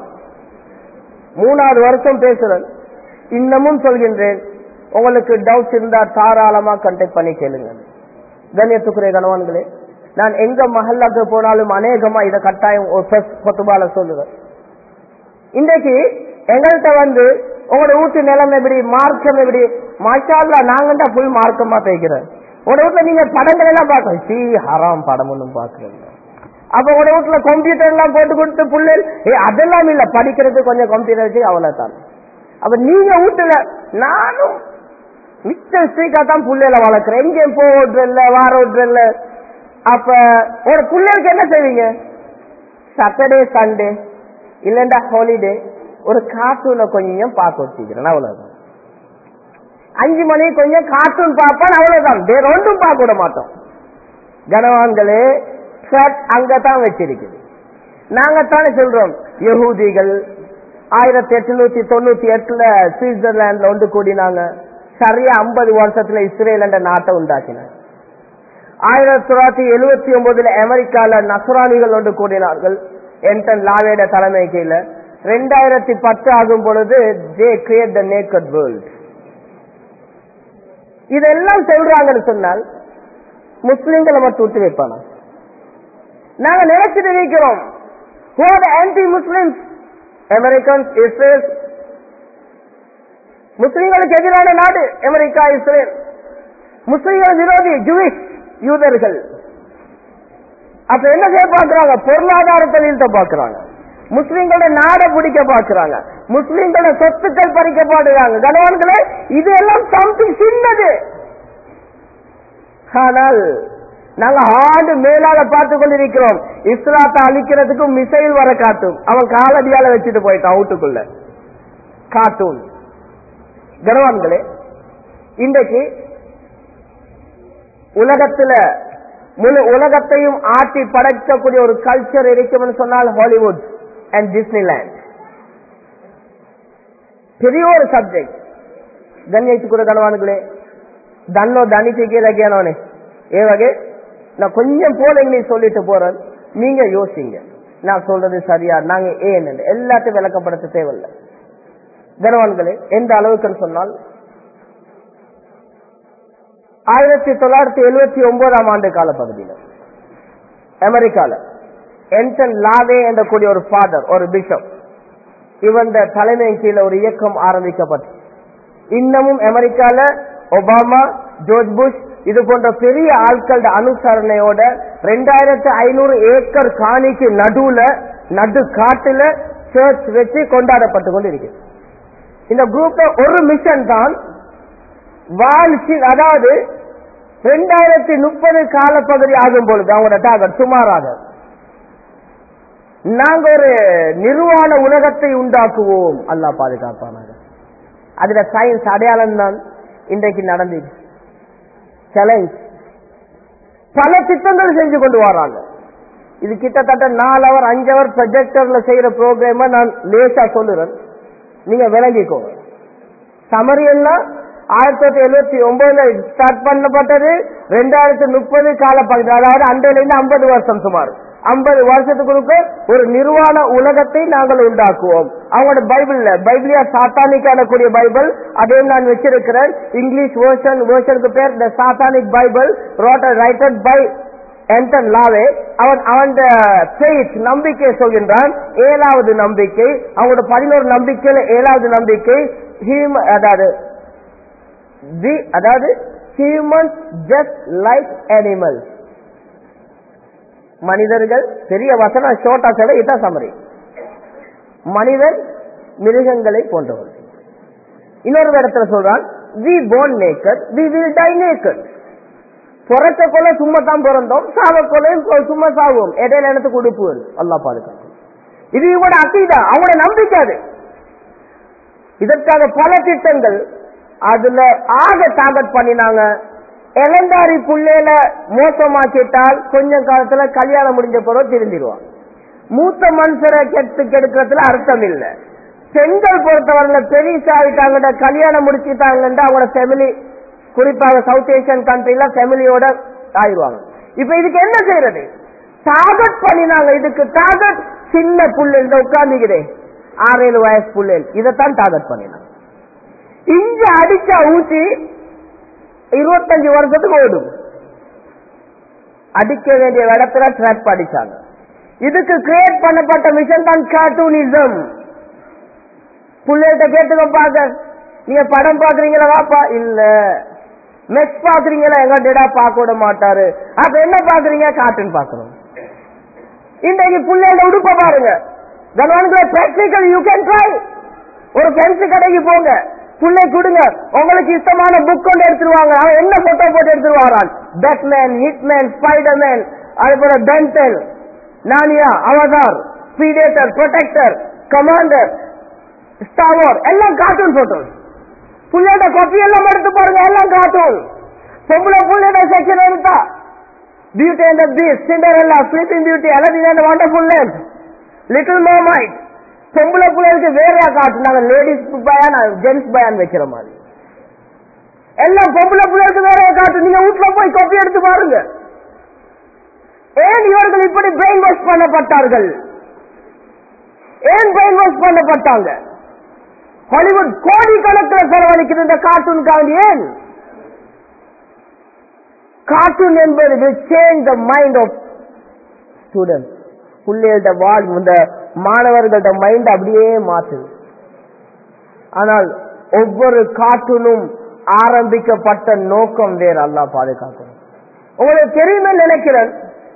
மூணாவது வருஷம் பேசுறேன் இன்னமும் சொல்கின்றேன் உங்களுக்கு டவுட்ஸ் இருந்தா தாராளமா கண்டெக்ட் பண்ணி கேளுங்க கண்ணியத்துக்குரிய கணவான்களே நான் எங்க மஹல்லாக்கு போனாலும் அநேகமா இதை கட்டாயம் ஒரு கொத்துபால சொல்லுவேன் இன்றைக்கு எங்கள்கிட்ட வந்து உங்களோட வீட்டு நிலம் எப்படி மார்க்கம் எப்படி மாஷால்லா நாங்க ஃபுல் மார்க்கமா பேக்கிறேன் உங்களோட வீட்டுல நீங்க படங்கள் எல்லாம் பார்க்கணும் சி ஹராம் படம் ஒன்றும் பாக்குறீங்க அப்ப உங்களோட வீட்டுல கம்ப்யூட்டர் எல்லாம் போட்டு கொடுத்து புள்ளல் ஏ அதெல்லாம் இல்ல படிக்கிறது கொஞ்சம் கம்ப்யூட்டர் வச்சு அவ்வளவுதான் அப்ப நீங்க வீட்டுல நானும் மிச்சம் ஸ்ட்ரீக்கா தான் புள்ளையில வளர்க்குறேன் எங்கேயும் போ ஓட்டுறல வார ஓட்டுறல அப்ப ஒரு பிள்ளைகளுக்கு என்ன செய்வீங்க சாட்டர்டே சண்டே இல்லண்டா ஹாலிடே ஒரு கார்ட்டூனை கொஞ்சம் பார்க்க வச்சுக்கிறேன் அவ்வளவுதான் அஞ்சு மணி கொஞ்சம் கார்ட்டூன் பார்ப்பான் அவ்வளவுதான் வேற ஒன்றும் பார்க்க விட மாட்டோம் கனவான்களே ட்ரக் அங்கதான் வச்சிருக்குது நாங்க தானே சொல்றோம் யகூதிகள் ஆயிரத்தி எட்நூத்தி தொண்ணூத்தி எட்டுல சுவிட்சர்லாந்துல ஒன்று கூடினாங்க சரியா ஐம்பது வருஷத்துல இஸ்ரேல் என்ற நாட்டை உண்டாக்கினாங்க ஆயிரத்தி தொள்ளாயிரத்தி எழுபத்தி ஒன்பதுல அமெரிக்கால நசுரானிகள் ஒன்று கூடினார்கள் என்டன் லாவேட தலைமை கீழ ரெண்டாயிரத்தி பத்து ஆகும் பொழுது they create the naked world இதெல்லாம் சொல்றாங்கன்னு சொன்னால் முஸ்லிம்களை மட்டும் விட்டு வைப்பானா நாங்க நினைச்சிட்டு இருக்கிறோம் ஆன்டி முஸ்லிம்ஸ் அமெரிக்கன்ஸ் இஸ்ரேல் முஸ்லிம்களுக்கு எதிரான நாடு அமெரிக்கா இஸ்ரேல் முஸ்லிம்கள் விரோதி ஜூவிஷ் யூதர்கள் அப்ப என்ன செய்ய பாக்குறாங்க பொருளாதாரத்தை வீழ்த்த பாக்குறாங்க முஸ்லிம்களோட நாடை பிடிக்க பாக்குறாங்க முஸ்லிம்களோட சொத்துக்கள் பறிக்கப்படுறாங்க கணவன்களே இது எல்லாம் சம்திங் சின்னது ஆனால் நாங்க ஆண்டு மேலாக பார்த்து கொண்டிருக்கிறோம் இஸ்லாத்தை அழிக்கிறதுக்கு மிசைல் வர காட்டும் அவன் காலடியால வச்சுட்டு போயிட்டான் வீட்டுக்குள்ள கார்ட்டூன் கனவான்களே இன்றைக்கு உலகத்துல முழு உலகத்தையும் ஆட்டி படைக்கக்கூடிய ஒரு கல்ச்சர் இருக்கும்னு சொன்னால் ஹாலிவுட் அண்ட் டிஸ்னிலேண்ட் பெரிய ஒரு சப்ஜெக்ட் ಗಣ್ಯೈತುಕುರ ಗಣವಾನುಗಳೇ தன்னோ தனிக்கு லகியானவனே ஏ வகை நான் கொஞ்சம் போல இங்கிலீஷ் சொல்லிட்டு போறேன் நீங்க யோசிங்க நான் சொல்றது சரியா நாங்க ஏன் எல்லாத்தையும் விளக்கப்படுத்த தேவையில்லை கனவான்களே எந்த அளவுக்குன்னு சொன்னால் ஆயிரத்தி தொள்ளாயிரத்தி எழுபத்தி ஒன்பதாம் ஆண்டு கால பகுதியில் அமெரிக்கால என்டன் லாவே என்ற கூடிய ஒரு ஃபாதர் ஒரு பிஷப் இவன் தலைமையின் கீழே ஒரு இயக்கம் ஆரம்பிக்கப்பட்டு இன்னமும் அமெரிக்கால ஒபாமா ஜோர்ஜ் புஷ் இது போன்ற பெரிய ஆட்களோட அனுசரணையோட ரெண்டாயிரத்தி ஐநூறு ஏக்கர் காணிக்கு நடுவுல நடு காட்டுல சர்ச் வச்சு கொண்டாடப்பட்டு கொண்டு இருக்கு இந்த குரூப்ல ஒரு மிஷன் தான் வாழ்ச்சி அதாவது ரெண்டாயிரத்தி முப்பது காலப்பகுதி ஆகும் பொழுது அவங்களோட டார்கெட் சுமாராக நாங்க ஒரு நிர்வாண உலகத்தை உண்டாக்குவோம் அல்லா பாதுகாப்பானாங்க அதுல சயின்ஸ் அடையாளம் தான் இன்றைக்கு நடந்தது சேலஞ்ச் பல திட்டங்கள் செஞ்சு கொண்டு வராங்க இது கிட்டத்தட்ட நாலு அவர் அஞ்சு அவர் ப்ரொஜெக்டர்ல செய்யற ப்ரோக்ராம நான் லேசா சொல்லுறேன் நீங்க விளங்கிக்கோங்க சமரி எல்லாம் ஆயிரத்தி தொள்ளாயிரத்தி எழுபத்தி ஒன்பதுல ஸ்டார்ட் பண்ணப்பட்டது ரெண்டாயிரத்தி முப்பது காலப்பகுதி அதாவது அண்டையில இருந்து ஐம்பது வருஷம் சுமார் ஐம்பது வருஷத்துக்கு ஒரு நிர்வாண உலகத்தை நாங்கள் உண்டாக்குவோம் அவங்களோட பைபிள்ல பைபிளியா சாத்தானிக்கான கூடிய பைபிள் அதையும் நான் வச்சிருக்கிறேன் இங்கிலீஷ் வேர்ஷன் வேர்ஷனுக்கு பேர் the satanic bible writed by Anton LaVey அவன் அவன் ஃபெய்த் நம்பிக்கை சொல்கின்றான் ஏழாவது நம்பிக்கை அவனோட பதினோரு நம்பிக்கையில ஏழாவது நம்பிக்கை ஹியூம அதாவது தி அதாவது ஹியூமன் ஜஸ்ட் லைக் அனிமல்ஸ் மனிதர்கள் பெரிய வசனம் ஷோட்டா சொல்ல இதான் சமரி மனிதன் மிருகங்களை போன்றவர் இன்னொரு இடத்துல சொல்றான் we born naked we will die naked பிறக்க கொள்ள சும்மா தான் பிறந்தோம் சாவ கொள்ள சும்மா சாவோம் இடையில எனக்கு கொடுப்புகள் அல்லா பாதுகாக்கும் இது இவட அத்தீதா அவங்களோட நம்பிக்கை அது இதற்காக பல திட்டங்கள் அதுல ஆக டார்கெட் பண்ணினாங்க இளந்தாரி புள்ளையில மோசமாக்கிட்டால் கொஞ்சம் காலத்துல கல்யாணம் முடிஞ்ச பிறகு திருந்திடுவான் மூத்த மனுஷரை கெட்டு கெடுக்கிறதுல அர்த்தம் இல்ல பெண்கள் பொறுத்தவரையில பெரியசாவிட்டாங்க கல்யாணம் முடிச்சுட்டாங்கன்னு அவங்களோட ஃபேமிலி குறிப்பாக சவுத் ஏசியன் கண்ட்ரில ஃபேமிலியோட ஆயிடுவாங்க இப்ப இதுக்கு என்ன செய்யறது டார்கெட் பண்ணினாங்க இதுக்கு டார்கெட் சின்ன புள்ளை இந்த உட்கார்ந்துக்கிறேன் ஆறு ஏழு வயசு புள்ளை இதைத்தான் டார்கெட் பண்ணினாங்க இங்க அடிச்சா ஊசி இருபத்தஞ்சு வருஷத்துக்கு ஓடும் அடிக்க வேண்டிய இடத்துல ட்ராப் அடிச்சாங்க இதுக்கு கிரியேட் பண்ணப்பட்ட மிஷன் தான் கார்ட்டூனிசம் பிள்ளைகிட்ட கேட்டுக்க பாக்க நீங்க படம் பாக்குறீங்களா வாப்பா இல்ல மெக்ஸ் பாக்குறீங்களா எங்க டேடா பார்க்க விட மாட்டாரு அப்ப என்ன பாக்குறீங்க கார்ட்டூன் பாக்குறோம் இன்றைக்கு பிள்ளைகள உடுப்ப பாருங்க government practical you can try ஒரு பென்சி கடைக்கு போங்க புள்ளை கொடுங்க உங்களுக்கு இஷ்டமான புக் கொண்டு எடுத்துருவாங்க அவன் என்ன போட்டோ போட்டு எடுத்துருவாரான் பேட்மேன் ஹிட்மேன் ஸ்பைடர்மேன் அது போல பென்டெல் நானியா அவதார் ஸ்பீடேட்டர் ப்ரொடெக்டர் கமாண்டர் ஸ்டாவர் எல்லாம் கார்ட்டூன் போட்டோஸ் புள்ளையோட காப்பி எல்லாம் எடுத்து பாருங்க எல்லாம் கார்ட்டூன் பொம்பளை புள்ளையோட செக்ஷன் எடுத்தா beauty and beast Cinderella sleeping beauty Aladdin and wonderful land little mermaid பொம்பளை பிள்ளைகளுக்கு வேறையா காட்டுனாங்க லேடிஸ் பயான் ஜென்ஸ் பயான் வைக்கிற மாதிரி எல்லாம் பொம்பளை பிள்ளைகளுக்கு வேறையா காட்டு நீங்க வீட்டுல போய் காப்பி எடுத்து பாருங்க ஏன் இவர்கள் இப்படி பிரெயின் வாஷ் பண்ணப்பட்டார்கள் ஏன் பிரெயின் வாஷ் பண்ணப்பட்டாங்க ஹாலிவுட் கோடிக்கணக்கில் செலவழிக்கிற இந்த கார்ட்டூனுக்காக ஏன் கார்ட்டூன் என்பது will change the mind of students பிள்ளைகள வாழ் இந்த மாணவர்களோட மைண்ட் அப்படியே மாற்றுது ஆனால் ஒவ்வொரு கார்ட்டூனும் ஆரம்பிக்கப்பட்ட நோக்கம் வேறு அல்லா பாதுகாக்கணும் உங்களுக்கு தெரியுமே நினைக்கிறேன்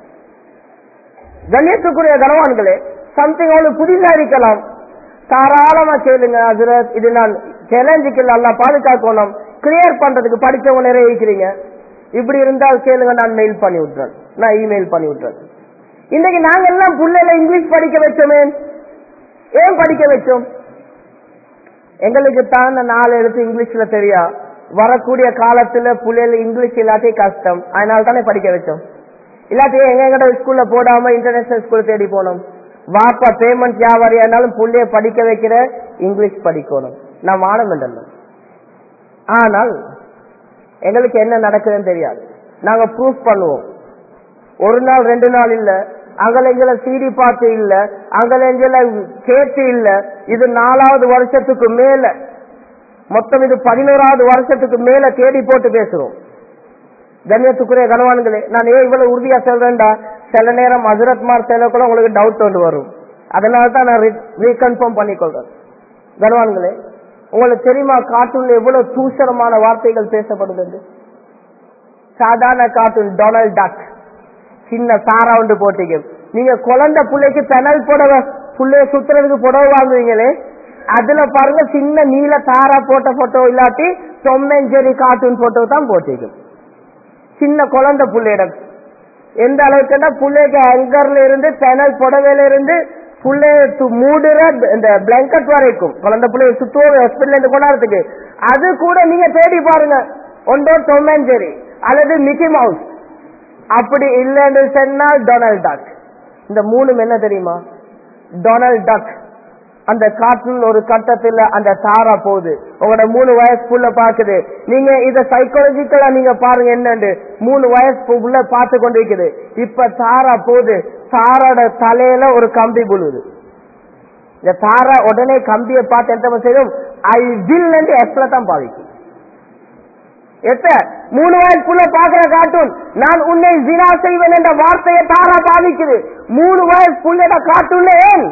கண்ணியத்துக்குரிய கனவான்களே சம்திங் அவளுக்கு புதிதா இருக்கலாம் தாராளமா கேளுங்க ஹசரத் இது நான் சேலஞ்சுக்கு நல்லா பாதுகாக்கணும் கிளியர் பண்றதுக்கு படிச்சவங்க நிறைய இருக்கிறீங்க இப்படி இருந்தால் கேளுங்க நான் மெயில் பண்ணி விட்டுறேன் நான் இமெயில் பண்ணி விட்டுறேன் இன்னைக்கு நாங்க எல்லாம் புள்ளைல இங்கிலீஷ் படிக்க வச்சோமே ஏன் படிக்க வச்சோம் எங்களுக்கு தான் இந்த நாலு எழுத்து இங்கிலீஷ்ல தெரியா வரக்கூடிய காலத்துல புள்ளைல இங்கிலீஷ் இல்லாட்டி கஷ்டம் அதனால தானே படிக்க வச்சோம் இல்லாட்டி எங்க எங்கட ஸ்கூல்ல போடாம இன்டர்நேஷனல் ஸ்கூல் தேடி போனோம் வாப்பா பேமெண்ட் வியாபாரியா இருந்தாலும் புள்ளைய படிக்க வைக்கிற இங்கிலீஷ் படிக்கணும் நான் மானம் என்றேன் ஆனால் எங்களுக்கு என்ன நடக்குதுன்னு தெரியாது நாங்க ப்ரூஃப் பண்ணுவோம் ஒரு நாள் ரெண்டு நாள் இல்ல அங்கலெங்கல சிடி பார்த்து இல்ல அங்கலெங்கல கேட்டு இல்ல இது நாலாவது வருஷத்துக்கு மேல மொத்தம் இது பதினோராவது வருஷத்துக்கு மேல தேடி போட்டு பேசுறோம் கண்ணியத்துக்குரிய கனவான்களே நான் ஏன் இவ்வளவு உறுதியா சொல்றேன்டா சில நேரம் ஹசரத்மார் செலவுக்குள்ள உங்களுக்கு டவுட் வந்து வரும் அதனால தான் நான் ரீகன்ஃபார்ம் பண்ணிக்கொள்றேன் கனவான்களே உங்களுக்கு தெரியுமா கார்ட்டூன்ல எவ்வளவு தூஷணமான வார்த்தைகள் பேசப்படுது சாதாரண கார்ட்டூன் டொனால்ட் டக் சின்ன சாரா ஒன்று போட்டீங்க நீங்க குழந்தை பிள்ளைக்கு பெனல் புடவை புள்ளைய சுத்துறதுக்கு புடவை வாங்குவீங்களே அதுல பாருங்க சின்ன நீல தாரா போட்ட போட்டோ இல்லாட்டி தொம்மெஞ்சேரி கார்ட்டூன் போட்டோ தான் போட்டீங்க சின்ன குழந்தை புள்ளையிடம் எந்த அளவுக்குன்னா புள்ளைக்கு அங்கர்ல இருந்து பெனல் புடவையில இருந்து புள்ளைய மூடுற இந்த பிளாங்கெட் வரைக்கும் குழந்தை பிள்ளைய சுத்துவோம் ஹாஸ்பிட்டல் இருந்து கொண்டாடுறதுக்கு அது கூட நீங்க தேடி பாருங்க ஒன்றோ தொம்மெஞ்சேரி அல்லது மிக்கி மவுஸ் அப்படி இல்லைன்னு சொன்னால் டொனால்ட் டக் இந்த மூணும் என்ன தெரியுமா டொனால்ட் டக் அந்த காற்றில் ஒரு கட்டத்துல அந்த தாரா போகுது உங்களோட மூணு வயசு புள்ள பாக்குது நீங்க இத சைக்காலஜிக்கலா நீங்க பாருங்க என்னன்னு மூணு வயசு புள்ள பார்த்து கொண்டிருக்குது இப்ப தாரா போகுது தாரோட தலையில ஒரு கம்பி புழுது இந்த தாரா உடனே கம்பியை பார்த்து என்ன செய்யும் ஐ வில் என்று எஸ்ல தான் பாதிக்கும் எத்த மூணு வயசுக்குள்ள பாக்குற கார்ட்டூன் நான் உன்னை ஜினா செய்வேன் என்ற வார்த்தையை தாரா பாதிக்குது மூணு வயசுக்குள்ள கார்ட்டூன்ல ஏன்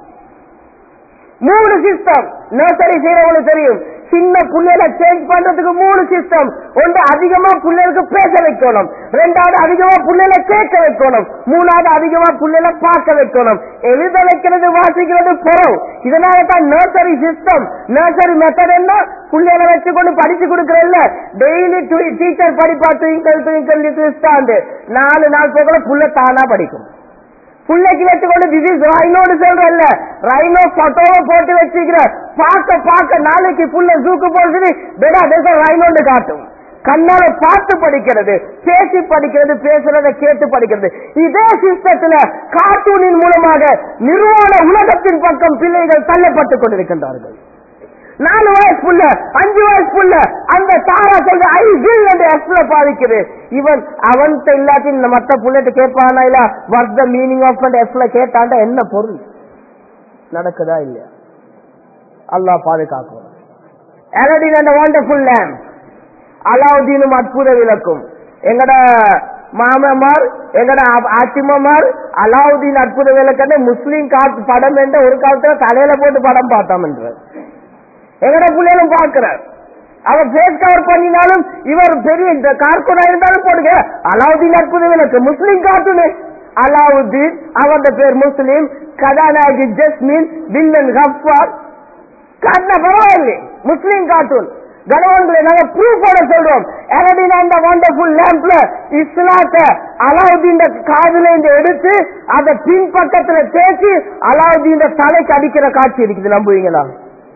மூணு சிஸ்டம் நர்சரி செய்யறவங்களுக்கு தெரியும் சின்ன புள்ளைகளை சேஞ்ச் பண்றதுக்கு மூணு சிஸ்டம் ஒன்று அதிகமா புள்ளைகளுக்கு பேச வைக்கணும் ரெண்டாவது அதிகமா புள்ளைகளை கேட்க வைக்கணும் மூணாவது அதிகமா புள்ளைகளை பார்க்க வைக்கணும் எழுத வைக்கிறது வாசிக்கிறது புறம் இதனால தான் நர்சரி சிஸ்டம் நர்சரி மெத்தட் என்ன புள்ளைகளை வச்சு கொண்டு படிச்சு கொடுக்கறல்ல டெய்லி டீச்சர் படிப்பா ட்விங்கல் ட்விங்கல் லிட்டில் ஸ்டாண்டு நாலு நாள் போகல புள்ள தானா படிக்கும் புள்ளைக்கு வச்சுக்கொண்டு திஸ் இஸ் ரைனோடு சொல்றல்ல ரைனோ போட்டோவை போட்டு வச்சுக்கிற பார்க்க பார்க்க நாளைக்கு புள்ள ஜூக்கு போட்டு பெடா தேசம் ரைனோடு காட்டும் கண்ணால பார்த்து படிக்கிறது பேசி படிக்கிறது பேசுறத கேட்டு படிக்கிறது இதே சிஸ்டத்துல கார்ட்டூனின் மூலமாக நிர்வாண உலகத்தின் பக்கம் பிள்ளைகள் தள்ளப்பட்டுக் கொண்டிருக்கின்றார்கள் நாலு வயசு புள்ள அஞ்சு வயசு புள்ள அந்த தாரா சொல்ற ஐ வில் என்று எஸ்ல பாதிக்குது இவன் அவன்கிட்ட இல்லாட்டி இந்த மத்த புள்ளிட்டு கேட்பானா இல்ல வாட் த மீனிங் ஆஃப் அந்த எஸ்ல கேட்டாண்டா என்ன பொருள் நடக்குதா இல்லையா அல்லாஹ் பாதுகாக்கும் அலடின் அந்த வாண்டர்ஃபுல் லேம்ப் அலாவுதீனும் அற்புத விளக்கும் எங்கட மாமமார் எங்கட ஆச்சிமார் அலாவுதீன் அற்புத விளக்கன்னு முஸ்லீம் காத்து படம் என்ற ஒரு காலத்துல தலையில போட்டு படம் பார்த்தோம் என்று எங்கட பிள்ளைகளும் பார்க்கிறார் அவர் பேஸ் கவர் பண்ணினாலும் இவர் பெரிய இந்த கார்கூனா இருந்தாலும் போடுங்க அலாவுதீன் அற்புத விளக்கு முஸ்லீம் கார்ட்டூனு அலாவுதீன் அவருடைய பேர் முஸ்லீம் கதாநாயகி ஜஸ்மின் வில்லன் கஃபார் காட்டின பரவாயில்லை முஸ்லீம் கார்ட்டூன் கணவன்களை நாங்க ப்ரூஃபோட சொல்றோம் அலடின் அந்த வண்டர்ஃபுல் லேம்ப்ல இஸ்லாத்த அலாவுதீன் காதுல இருந்து எடுத்து அதை பின்பக்கத்துல தேய்ச்சி அலாவுதீன் தலைக்கு அடிக்கிற காட்சி இருக்குது நம்புவீங்களா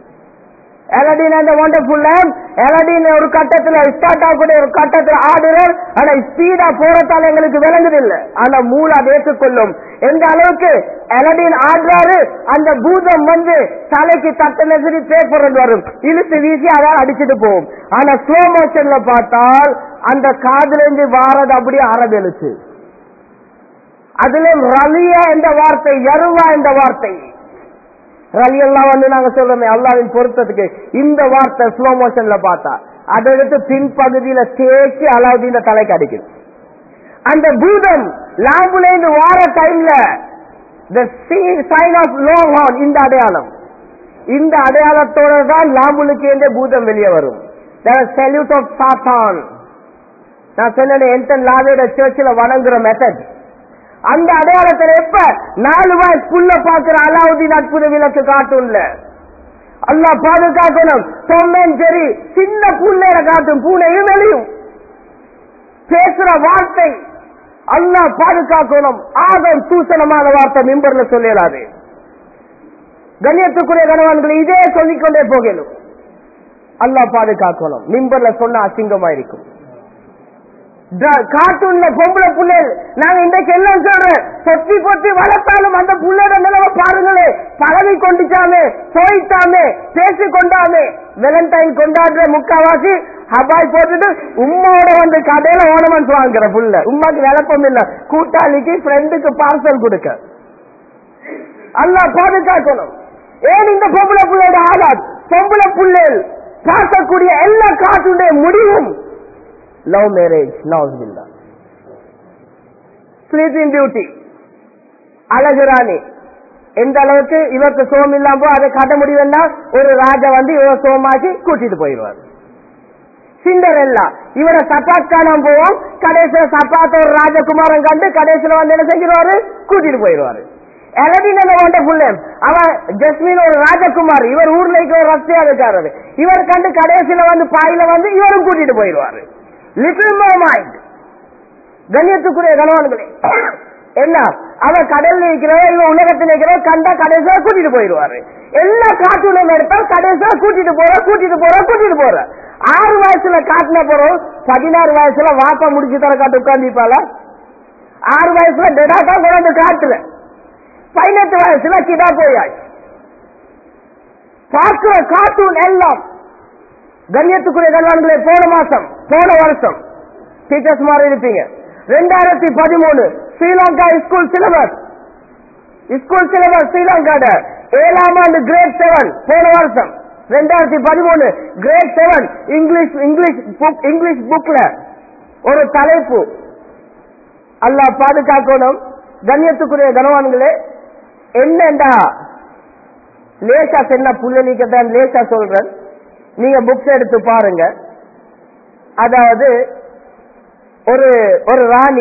எலடின் அந்த வண்டர்ஃபுல் லேம்ப் எலடின் ஒரு கட்டத்துல ஸ்டார்ட் ஆகக்கூடிய ஒரு கட்டத்துல ஆடுறார் ஆனா ஸ்பீடா போறதால எங்களுக்கு விளங்குது இல்ல ஆனா மூளை அதை ஏற்றுக்கொள்ளும் எந்த அளவுக்கு எலடின் ஆடுறாரு அந்த பூதம் வந்து தலைக்கு தட்ட நெசரி பேப்பர் வரும் இழுத்து வீசி அதால் அடிச்சுட்டு போகும் ஆனா ஸ்லோ மோஷன்ல பார்த்தால் அந்த காதுல இருந்து வாரது அப்படியே அரபெழுச்சு அதுல ரலியா என்ற வார்த்தை யருவா என்ற வார்த்தை ரலி எல்லாம் வந்து நாங்க சொல்றோமே அல்லாவின் பொருத்தத்துக்கு இந்த வார்த்தை ஸ்லோ மோஷன்ல பார்த்தா அதை எடுத்து பின்பகுதியில தேய்ச்சி அலாவுதீன் தலைக்கு அடிக்குது அந்த பூதம் லாம்புல இருந்து வார டைம்ல சைன் ஆஃப் லாங் ஹார்ன் இந்த அடையாளம் இந்த அடையாளத்தோட தான் லாம்புலுக்கு எந்த பூதம் வெளியே வரும் செல்யூட் ஆஃப் சாத்தான் நான் சொன்னேன் எந்த லாவேட சர்ச்சில் வணங்குற மெத்தட் அந்த அடையாளத்துல எப்ப நாலு வயசு புள்ள பாக்குற அலாவுதீன் அற்புத விளக்கு காட்டும்ல அல்லா பாதுகாக்கணும் சொன்னேன் சரி சின்ன புள்ளையில காட்டும் பூனையும் வெளியும் பேசுற வார்த்தை அல்லா பாதுகாக்கணும் ஆதம் தூசணமான வார்த்தை மிம்பர்ல சொல்லலாது கண்ணியத்துக்குரிய கணவான்களை இதே சொல்லிக்கொண்டே போகணும் அல்லா பாதுகாக்கணும் மிம்பர்ல சொன்ன அசிங்கமா இருக்கும் கார்ட்டூன்ல பொம்பளை புள்ளைகள் நாங்க இன்றைக்கு எல்லாம் சொல்றேன் பொத்தி பொத்தி வளர்த்தாலும் அந்த புள்ளையோட நிலவை பாருங்களே பழகி கொண்டுச்சாமே போயிட்டாமே பேசி கொண்டாமே வெலண்டைன் கொண்டாடுற முக்காவாசி ஹபாய் போட்டுட்டு உம்மாவோட வந்து கடையில ஓனமெண்ட் வாங்குற புள்ள உமாக்கு விளப்பம் இல்ல கூட்டாளிக்கு ஃப்ரெண்டுக்கு பார்சல் கொடுக்க அல்லா பாதுகாக்கணும் ஏன் இந்த பொம்பளை புள்ளையோட ஆகாது பொம்பளை புள்ளைகள் பார்க்கக்கூடிய எல்லா காட்டுடைய முடிவும் லவ் மேரேஜ் நவுஸ்பில்லா ஸ்லீப்பிங் பியூட்டி அழகு ராணி எந்த அளவுக்கு இவருக்கு சோம் இல்லாம போ அதை காட்ட முடியும்னா ஒரு ராஜா வந்து இவரை சோமாக்கி கூட்டிட்டு போயிடுவார் சிண்டரெல்லா இவரை சப்பாத் காணாம போவோம் கடைசியில சப்பாத்த ஒரு ராஜகுமாரன் கண்டு கடைசியில வந்து என்ன செஞ்சிருவாரு கூட்டிட்டு போயிடுவாரு எலடின வண்டர்ஃபுல் அவன் ஜஸ்மின் ஒரு ராஜகுமார் இவர் ஊர்ல இருக்க ஒரு ரஸ்தியா இருக்காரு இவர் கண்டு கடைசியில வந்து பாயில வந்து இவரும் கூட்டிட்டு போயிடுவாரு லிட்டில் மைண்ட் கண்ணியத்துக்குரிய கணவான்களே என்ன அவன் கடல்ல இருக்கிறவ இவன் உலகத்தில் இருக்கிறவ கண்டா கடைசியா கூட்டிட்டு போயிடுவாரு எல்லா காட்டுலையும் எடுத்தா கடைசியா கூட்டிட்டு போற கூட்டிட்டு போற கூட்டிட்டு போற ஆறு வயசுல காட்டின போறோம் பதினாறு வயசுல வாப்பா முடிச்சு தர காட்டு உட்காந்துப்பால ஆறு வயசுல டெடாட்டா கொண்டு காட்டுல பதினெட்டு வயசுல கிடா போயாச்சு பார்க்கிற கார்ட்டூன் எல்லாம் கண்ணியத்துக்குரிய கல்வான்களே போன மாசம் போன வருஷம் டீச்சர்ஸ் மாதிரி இருப்பீங்க ரெண்டாயிரத்தி பதிமூணு Sri Lanka school syllabus school syllabus ஸ்ரீலங்காட ஏழாம் ஆண்டு கிரேட் செவன் போன வருஷம் ரெண்டாயிரத்தி பதிமூணு கிரேட் செவன் இங்கிலீஷ் இங்கிலீஷ் புக் இங்கிலீஷ் புக்ல ஒரு தலைப்பு அல்லாஹ் பாதுகாக்கணும் கண்ணியத்துக்குரிய கனவான்களே என்னண்டா லேசா சென்ன புள்ளலிக்கத்தான் லேசா சொல்றேன் நீங்க புக்ஸ் எடுத்து பாருங்க அதாவது ஒரு ஒரு ராணி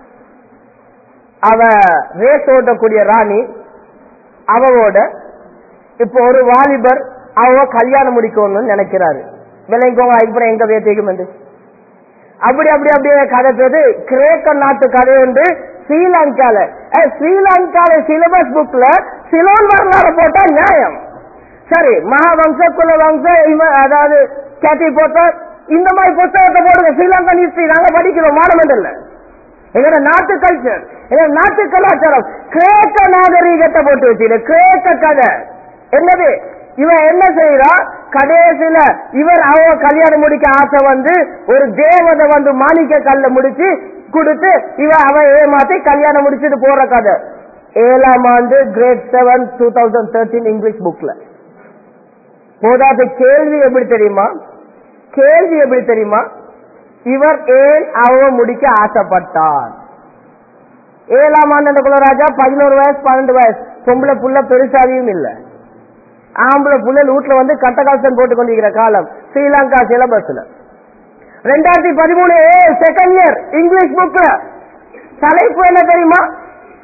அவ ரேஸ் ஓட்டக்கூடிய ராணி அவவோட இப்போ ஒரு வாலிபர் அவ கல்யாணம் முடிக்கணும்னு நினைக்கிறாரு விளைங்கோங்க அதுக்கப்புறம் எங்க வேத்திக்கும் என்று அப்படி அப்படி அப்படியே கதை பேரு கிரேக்க நாட்டு கதை என்று ஸ்ரீலங்கால அஹ், ஸ்ரீலங்கால சிலபஸ் புக்ல சிலோன் வரலாறு போட்டா நியாயம் சரி மகாவம்ச குல வம்ச இவ- அதாவது கேட்டி போட்ட இந்த மாதிரி புத்தகத்தை போடுங்க ஸ்ரீலங்கன் ஹிஸ்டரி நாங்க படிக்கிறோம் மாணவன் இல்ல எங்களோட நாட்டு கல்ச்சர் எங்க நாட்டு கலாச்சாரம் கிரேக்க நாகரீகத்தை போட்டு வச்சுட்டு கிரேக்க கதை என்னது இவன் என்ன செய்யறா கடைசியில இவர் அவ கல்யாணம் முடிக்க ஆசை வந்து ஒரு தேவதை வந்து மாணிக்க கல்ல முடிச்சு கொடுத்து இவ அவன் ஏமாத்தி கல்யாணம் முடிச்சுட்டு போற கதை ஏழாம் ஆண்டு grade seven two thousand thirteen English புக்ல போதாத கேள்வி எப்படி தெரியுமா கேள்வி எப்படி தெரியுமா இவர் ஏன் அவ முடிக்க ஆசைப்பட்டார் ஏழாம் ஆண்டு குலராஜா பதினோரு வயசு பன்னெண்டு வயசு பொம்பளை புள்ள பெருசாவியும் இல்ல ஆம்பளை புள்ள வீட்டுல வந்து கட்டகாசன் போட்டு கொண்டிருக்கிற காலம் ஸ்ரீலங்கா சிலபஸ்ல ரெண்டாயிரத்தி பதிமூணு செகண்ட் இயர் இங்கிலீஷ் புக்ல தலைப்பு என்ன தெரியுமா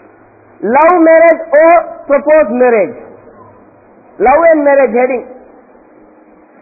love marriage oh propose marriage love and marriage heading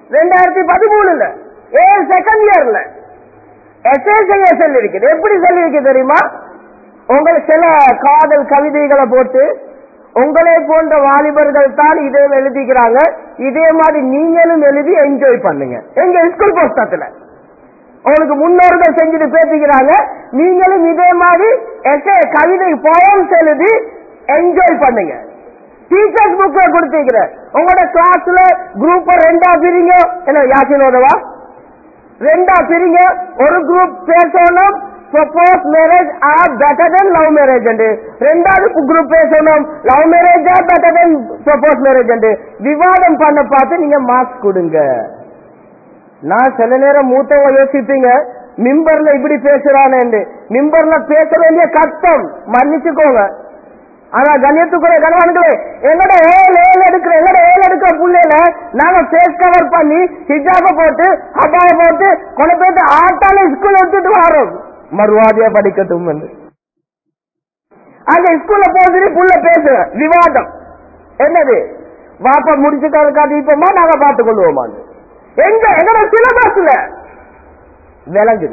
ரெண்டாயிரத்தி பதிமூணுல ஏழு செகண்ட் இயர்ல எஸ்ஏ செய்ய சொல்லி இருக்குது எப்படி சொல்லி இருக்கு தெரியுமா உங்களுக்கு சில காதல் கவிதைகளை போட்டு உங்களே போன்ற வாலிபர்கள் தான் இதே எழுதிக்கிறாங்க இதே மாதிரி நீங்களும் எழுதி என்ஜாய் பண்ணுங்க எங்க ஸ்கூல் புஸ்தகத்துல உங்களுக்கு முன்னோர்கள் செஞ்சுட்டு பேசிக்கிறாங்க நீங்களும் இதே மாதிரி எஸ்ஏ கவிதை போயம்ஸ் எழுதி என்ஜாய் பண்ணுங்க டீச்சர்ஸ் புக்ல கொடுத்திருக்கிற உங்களோட கிளாஸ்ல குரூப் ரெண்டா பிரிங்க என்ன யாசினோதவா ரெண்டா பிரிங்க ஒரு குரூப் பேசணும் propose marriage are better then love marriage and ரெண்டாவது குரூப் பேசணும் love marriage are better then propose marriage and விவாதம் பண்ண பார்த்து நீங்க மார்க்ஸ் கொடுங்க நான் சில நேரம் மூத்தவங்க யோசிப்பீங்க மிம்பர்ல இப்படி பேசுறானு மிம்பர்ல பேச வேண்டிய கஷ்டம் மன்னிச்சுக்கோங்க ஆனா கண்ணியத்துக்குரிய கணவன்களே எங்கட ஏழு ஏழு எடுக்கிற எங்கட ஏழு எடுக்கிற புள்ளையில நாங்க ஃபேஸ் கவர் பண்ணி ஹிஜாப போட்டு அபாய போட்டு கொண்டு போயிட்டு ஆட்டால ஸ்கூல் எடுத்துட்டு வரோம் மறுவாதியா படிக்கட்டும் என்று அங்க ஸ்கூல்ல போகுது புள்ள பேசுற விவாதம் என்னது வாப்பா முடிச்சுட்டு இப்பமா நாங்க பார்த்து கொள்வோமா எங்க எங்கட சிலபஸ்ல விளங்குத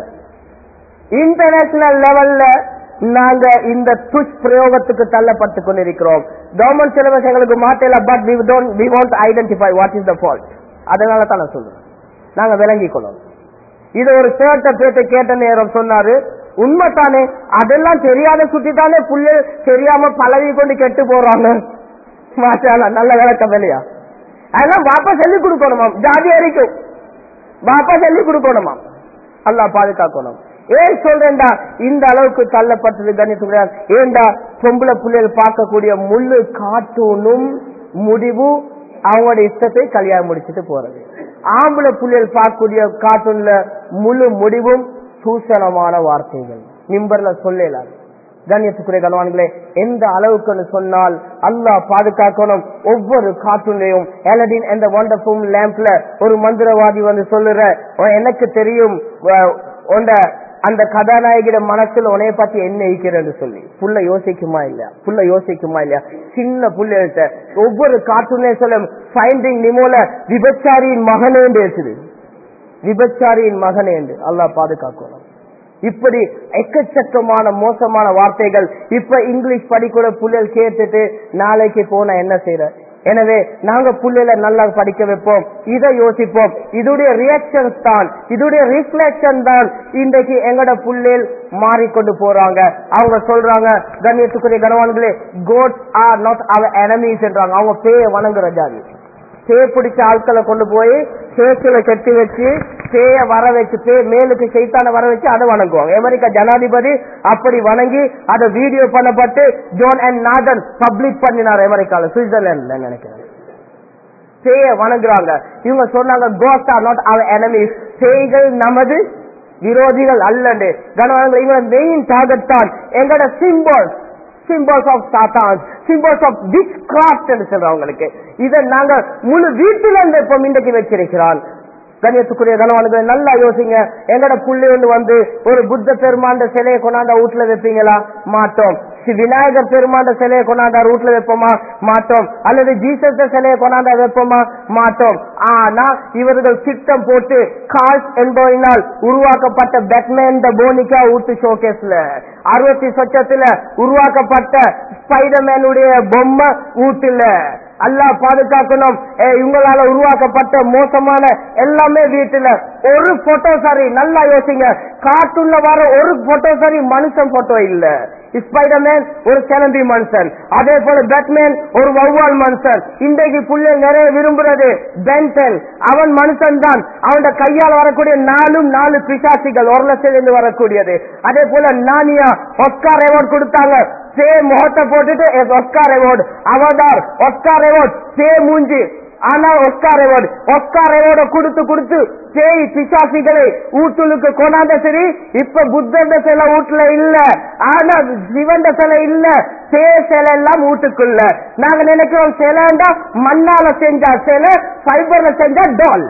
இன்டர்நேஷனல் லெவல்ல நாங்க இந்த துஷ் பிரயோகத்துக்கு தள்ளப்பட்டு கொண்டிருக்கிறோம் கவர்மெண்ட் சிலபஸ் எங்களுக்கு மாட்டல but we don't we want identify what is the fault அதனால தான் நான் சொல்றேன் நாங்க விளங்கிக் கொள்ளணும் இது ஒரு சேட்ட பேட்ட கேட்ட நேரம் சொன்னாரு உண்மைத்தானே அதெல்லாம் தெரியாத சுட்டி தானே புள்ள தெரியாம பழகி கொண்டு கெட்டு போறாங்க மாஷாலா நல்ல விளக்கம் இல்லையா அதெல்லாம் வாப்பா சொல்லி கொடுக்கணுமாம் ஜாதி அறிக்கும் வாப்பா சொல்லி கொடுக்கணுமாம் அல்லா பாதுகாக்கணும் ஏன் சொல்றேன்டா இந்த அளவுக்கு தள்ளப்பட்டது கணித்து ஏண்டா பொம்பளை பிள்ளைகள் பார்க்கக்கூடிய முள்ளு காட்டூனும் முடிவு அவங்களோட இஷ்டத்தை கல்யாணம் முடிச்சுட்டு போறது ஆம்பளை புள்ளியல் பார்க்கக்கூடிய கார்ட்டூன்ல முழு முடிவும் சூசனமான வார்த்தைகள் மிம்பர்ல சொல்லலாம் கண்ணியத்துக்குரிய கணவான்களே எந்த அளவுக்குன்னு சொன்னால் அல்லாஹ் பாதுகாக்கணும் ஒவ்வொரு கார்ட்டூன்லையும் எலடின் என்ற வண்டர்ஃபுல் லேம்ப்ல ஒரு மந்திரவாதி வந்து சொல்லுற எனக்கு தெரியும் உண்ட அந்த கதாநாயகிட மனசுல உனைய பத்தி என்ன இருக்கிறன்னு சொல்லி புள்ள யோசிக்குமா இல்லையா புள்ள யோசிக்குமா இல்லையா சின்ன புள்ளைகிட்ட ஒவ்வொரு கார்ட்டூனே சொல்ல ஃபைண்டிங் நிமோல விபச்சாரியின் மகனே பேசுது விபச்சாரியின் மகனே என்று அல்லாஹ் பாதுகாக்கணும் இப்படி எக்கச்சக்கமான மோசமான வார்த்தைகள் இப்ப இங்கிலீஷ் படிக்கூட புள்ளல் கேட்டுட்டு நாளைக்கு போனா என்ன செய்யற எனவே நாங்க புள்ளையில நல்லா படிக்க வைப்போம் இதை யோசிப்போம் இதுடைய ரியாக்ஷன்ஸ் தான் இதுடைய ரிஃப்ளெக்ஷன் தான் இன்றைக்கு எங்கட புள்ளையில் மாறிக்கொண்டு போறாங்க அவங்க சொல்றாங்க கண்ணியத்துக்குரிய கனவான்களே gods are not our enemies என்றாங்க அவங்க பேய வணங்குற ஜாதி பே பிடிச்ச ஆட்களை கொண்டு போய் சேத்துல கட்டி வச்சு பேய வர வச்சு பே மேலுக்கு செய்தான வர வச்சு அதை வணங்குவாங்க அமெரிக்கா ஜனாதிபதி அப்படி வணங்கி அதை வீடியோ பண்ணப்பட்டு ஜோன் அண்ட் நாதன் பப்ளிக் பண்ணினார் அமெரிக்கால சுவிட்சர்லாந்துல நினைக்கிறேன் பேய வணங்குறாங்க இவங்க சொன்னாங்க ghost are not our enemies பேய்கள் நமது விரோதிகள் அல்லண்டு கனவான்கள் இவங்க மெயின் டார்கெட் தான் எங்களோட symbol symbols of Satan symbols of witchcraft சொல்றவங்களுக்கு இதை நாங்க முழு வீட்டுல இந்த இப்ப இன்றைக்கு வச்சிருக்கிறான் கண்ணியத்துக்குரிய கனவானுக்கு நல்லா யோசிங்க எங்கட புள்ளி ஒன்று வந்து ஒரு புத்த பெருமாண்ட சிலையை கொண்டாந்தா வீட்டுல வைப்பீங்களா மாட்டோம் விநாயகர் பெருமாண்ட சிலையை கொண்டாந்தா வீட்டுல வைப்போமா மாட்டோம் அல்லது ஜீசஸ் சிலையை கொண்டாந்தா வைப்போமா மாட்டோம் ஆனா இவர்கள் திட்டம் போட்டு கால்ஸ் என்பவனால் உருவாக்கப்பட்ட பேட்மேன் த போனிகா ஊட்டு ஷோகேஸ்ல அறுபத்தி சொச்சத்துல உருவாக்கப்பட்ட ஸ்பைடர்மேனுடைய பொம்மை ஊட்டுல அல்லா பாதுகாக்கணும் இவங்களால உருவாக்கப்பட்ட மோசமான எல்லாமே வீட்டுல ஒரு போட்டோ சாரி நல்லா யோசிங்க கார்ட்டூன்ல வர ஒரு போட்டோ சாரி மனுஷன் போட்டோ இல்ல ஸ்பைடர்மேன் ஒரு கிளம்பி மனுஷன் அதே போல பேட்மேன் ஒரு வௌவால் மனுஷன் இன்றைக்கு புள்ள நிறைய விரும்புறது பென்டன் அவன் மனுஷன் தான் அவனோட கையால் வரக்கூடிய நாலும் நாலு பிசாசிகள் ஒரு லட்சம் வரக்கூடியது அதே போல நானியா ஒஸ்கார் அவார்டு கொடுத்தாங்க பே முகத்தை போட்டுட்டு Oscar award Avatar Oscar award பே மூஞ்சி ஆனா ஒஸ்கார் அவார்டு ஒஸ்கார் அவார்டு கொடுத்து கொடுத்து பேய் பிசாசிகளை ஊட்டுலுக்கு கொண்டாந்த சரி இப்ப புத்தந்த சிலை வீட்டுல இல்ல ஆனா சிவந்த சிலை இல்ல பே சிலை எல்லாம் வீட்டுக்குள்ள நாங்க நினைக்கிறோம் சிலைண்டா மண்ணால செஞ்சா சிலை ஃபைபர்ல செஞ்சா டால்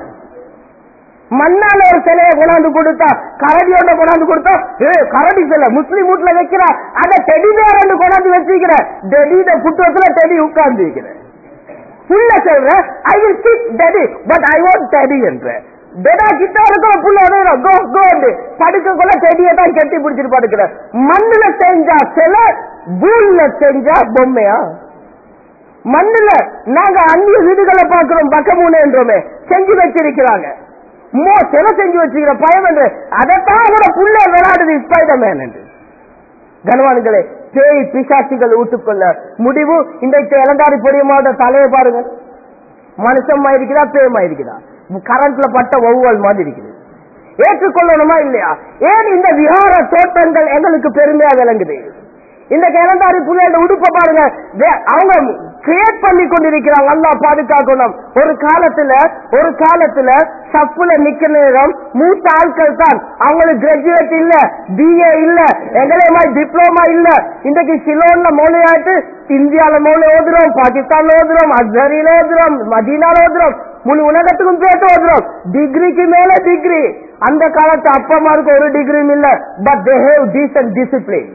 மண்ணால ஒரு சிலையை கொண்டாந்து கொடுத்தா கரடியோட கொண்டாந்து கொடுத்தா ஏ கரடி சிலை முஸ்லீம் வீட்டுல வைக்கிறா அத டெடி பேரண்டு கொண்டாந்து வச்சிருக்கிற டெடியிட புத்தகத்துல டெடி உட்கார்ந்து வைக்கிற புள்ள சொல்ற I will sit teddy but I want teddy என்ற டெடா கிட்ட இருக்கிற புள்ள உதவுறோம் கோ கோ படுக்க கொள்ள செடியை தான் கட்டி பிடிச்சிட்டு படுக்கிற மண்ணுல செஞ்சா சில பூல்ல செஞ்சா பொம்மையா மண்ணுல நாங்க அந்நிய வீடுகளை பார்க்கிறோம் பக்கமூனு என்றோமே செஞ்சு வச்சிருக்கிறாங்க மோ சில செஞ்சு வச்சிருக்கிற பயம் என்று அதைத்தான் அவரோட புள்ள விளையாடுது ஸ்பைடர்மேன் என்று கனவான்களே பேய் பிசாசிகள் ஊட்டுக்கொள்ள முடிவு இன்றைக்கு இளந்தாரி பொடியமாவோட தலையை பாருங்க மனுஷமா இருக்குதா பேயமா இருக்குதா கரண்ட்ல பட்ட ஒவ்வொரு மாதிரி இருக்குது ஏற்றுக்கொள்ளணுமா இல்லையா ஏன் இந்த விகார தோட்டங்கள் எங்களுக்கு பெருமையா விளங்குது இந்த கிளந்தாரி புள்ளையோட உடுப்ப பாருங்க வே- அவங்க கிரியேட் பண்ணி கொண்டிருக்கிறாங்க அல்லா பாதுகாக்கணும் ஒரு காலத்துல ஒரு காலத்துல சப்புல நிக்கிற நேரம் மூத்த ஆட்கள் தான் அவங்களுக்கு கிராஜுவேட் இல்ல பிஏ இல்ல எங்களே மாதிரி டிப்ளமா இல்ல இன்றைக்கு சிலோன்ல மொழியாட்டு இந்தியால மொழி ஓதுறோம் பாகிஸ்தான்ல ஓதுறோம் அஸ்ஹரியில ஓதுறோம் மதீனால ஓதுறோம் முழு உலகத்துக்கும் சேர்த்து ஓதுறோம் டிகிரிக்கு மேல டிகிரி அந்த காலத்து அப்பமாருக்கு ஒரு டிகிரியும் இல்ல but they have decent discipline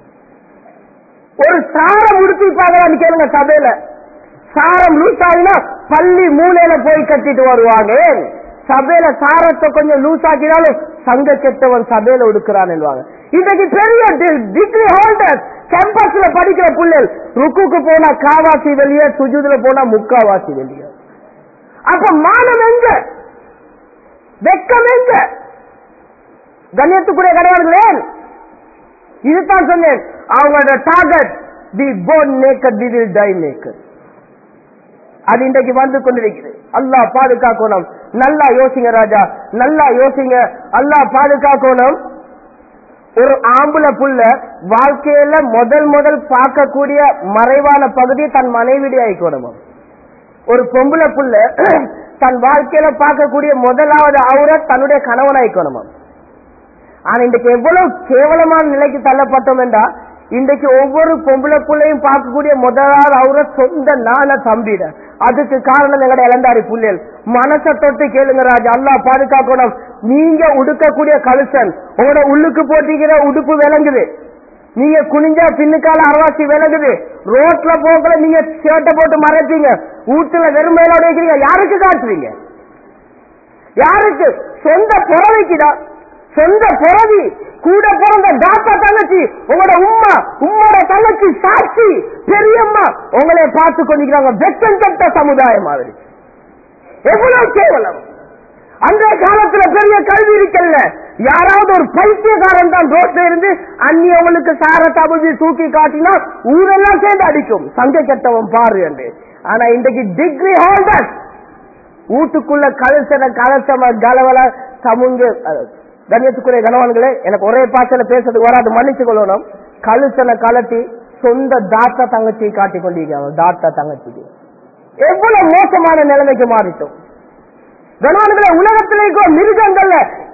ஒரு சாரம் உடுத்திப்பாங்களான்னு கேளுங்க சபையில சாரம் லூஸ் ஆகினா பள்ளி மூலையில போய் கட்டிட்டு வருவாங்க ஏன்? சபையில சாரத்தை கொஞ்சம் லூஸ் ஆக்கினாலும் சங்க கெட்டவன் சபையில உடுக்கிறான் இன்றைக்கு பெரிய டிகிரி ஹோல்டர் கேம்பஸ்ல படிக்கிற பிள்ளைகள் ருக்குக்கு போனா காவாசி வெளியே சுஜுதுல போனா முக்காவாசி வெளியே அப்ப மானம் எங்க வெக்கம் எங்க கண்ணியத்துக்குரிய கிடையாதுங்களே இதுதான் சொன்னேன் அவங்களோட target the born naked the will die naked அது இன்றைக்கு வந்து கொண்டிருக்கிறது அல்லாஹ் பாதுகாக்கணும் நல்லா யோசிங்க ராஜா நல்லா யோசிங்க அல்லாஹ் பாதுகாக்கணும் ஒரு ஆம்புல புள்ள வாழ்க்கையில முதல் முதல் பார்க்கக்கூடிய மறைவான பகுதி தன் மனைவிடைய ஆயிக்கணும் ஒரு பொம்பளை புள்ள தன் வாழ்க்கையில பார்க்கக்கூடிய முதலாவது அவுர தன்னுடைய கணவனாய்க்கணும் ஆனா இன்றைக்கு எவ்வளவு கேவலமான நிலைக்கு தள்ளப்பட்டோம் என்றா இன்றைக்கு ஒவ்வொரு பொம்பளை பிள்ளையும் பார்க்கக்கூடிய முதலாவது அவர சொந்த நான தம்பிட அதுக்கு காரணம் எங்கட இளந்தாரி புள்ளைகள் மனசை தொட்டு கேளுங்க ராஜா அல்லா பாதுகாக்கணும் நீங்க உடுக்கக்கூடிய கலுசன் உங்களோட உள்ளுக்கு போட்டிக்கிற உடுப்பு விளங்குது நீங்க குனிஞ்சா பின்னுக்கால அரவாசி விலகுது ரோட்ல போகல நீங்க ஷர்ட்டை போட்டு மறைப்பீங்க வீட்டுல வெறும் மேலோட வைக்கிறீங்க யாருக்கு காட்டுறீங்க யாருக்கு சொந்த புறவைக்குதான் சொந்த புறவி கூட பிறந்த தாத்தா தங்கச்சி உங்களோட உம்மா உம்மோட தங்கச்சி சாட்சி பெரியம்மா உங்களை பார்த்து கொண்டிருக்கிறாங்க வெக்கம் கெட்ட சமுதாயம் மாதிரி எவ்வளவு கேவலம் அந்த காலத்துல பெரிய கல்வி இருக்கல்ல யாராவது ஒரு பைத்தியக்காரன் தான் ரோட்ல இருந்து அந்நியவனுக்கு சார தகுதி தூக்கி காட்டினா ஊரெல்லாம் சேர்ந்து அடிக்கும் சங்க கெட்டவன் பாரு என்று ஆனா இன்றைக்கு டிகிரி ஹோல்டர் வீட்டுக்குள்ள கலசன கலசம கலவல சமுங்க கண்ணியத்துக்குரிய கணவன்களே எனக்கு ஒரே பாசல பேசுறதுக்கு வராது மன்னிச்சு கொள்ளணும் கழுசனை கலட்டி சொந்த தாத்தா தங்கச்சியை காட்டி கொண்டிருக்காங்க தாத்தா தங்கச்சிக்கு எவ்வளவு மோசமான நிலைமைக்கு மாறிட்டோம் கணவன்களே உலகத்திலே இருக்கிற மிருகங்கள்ல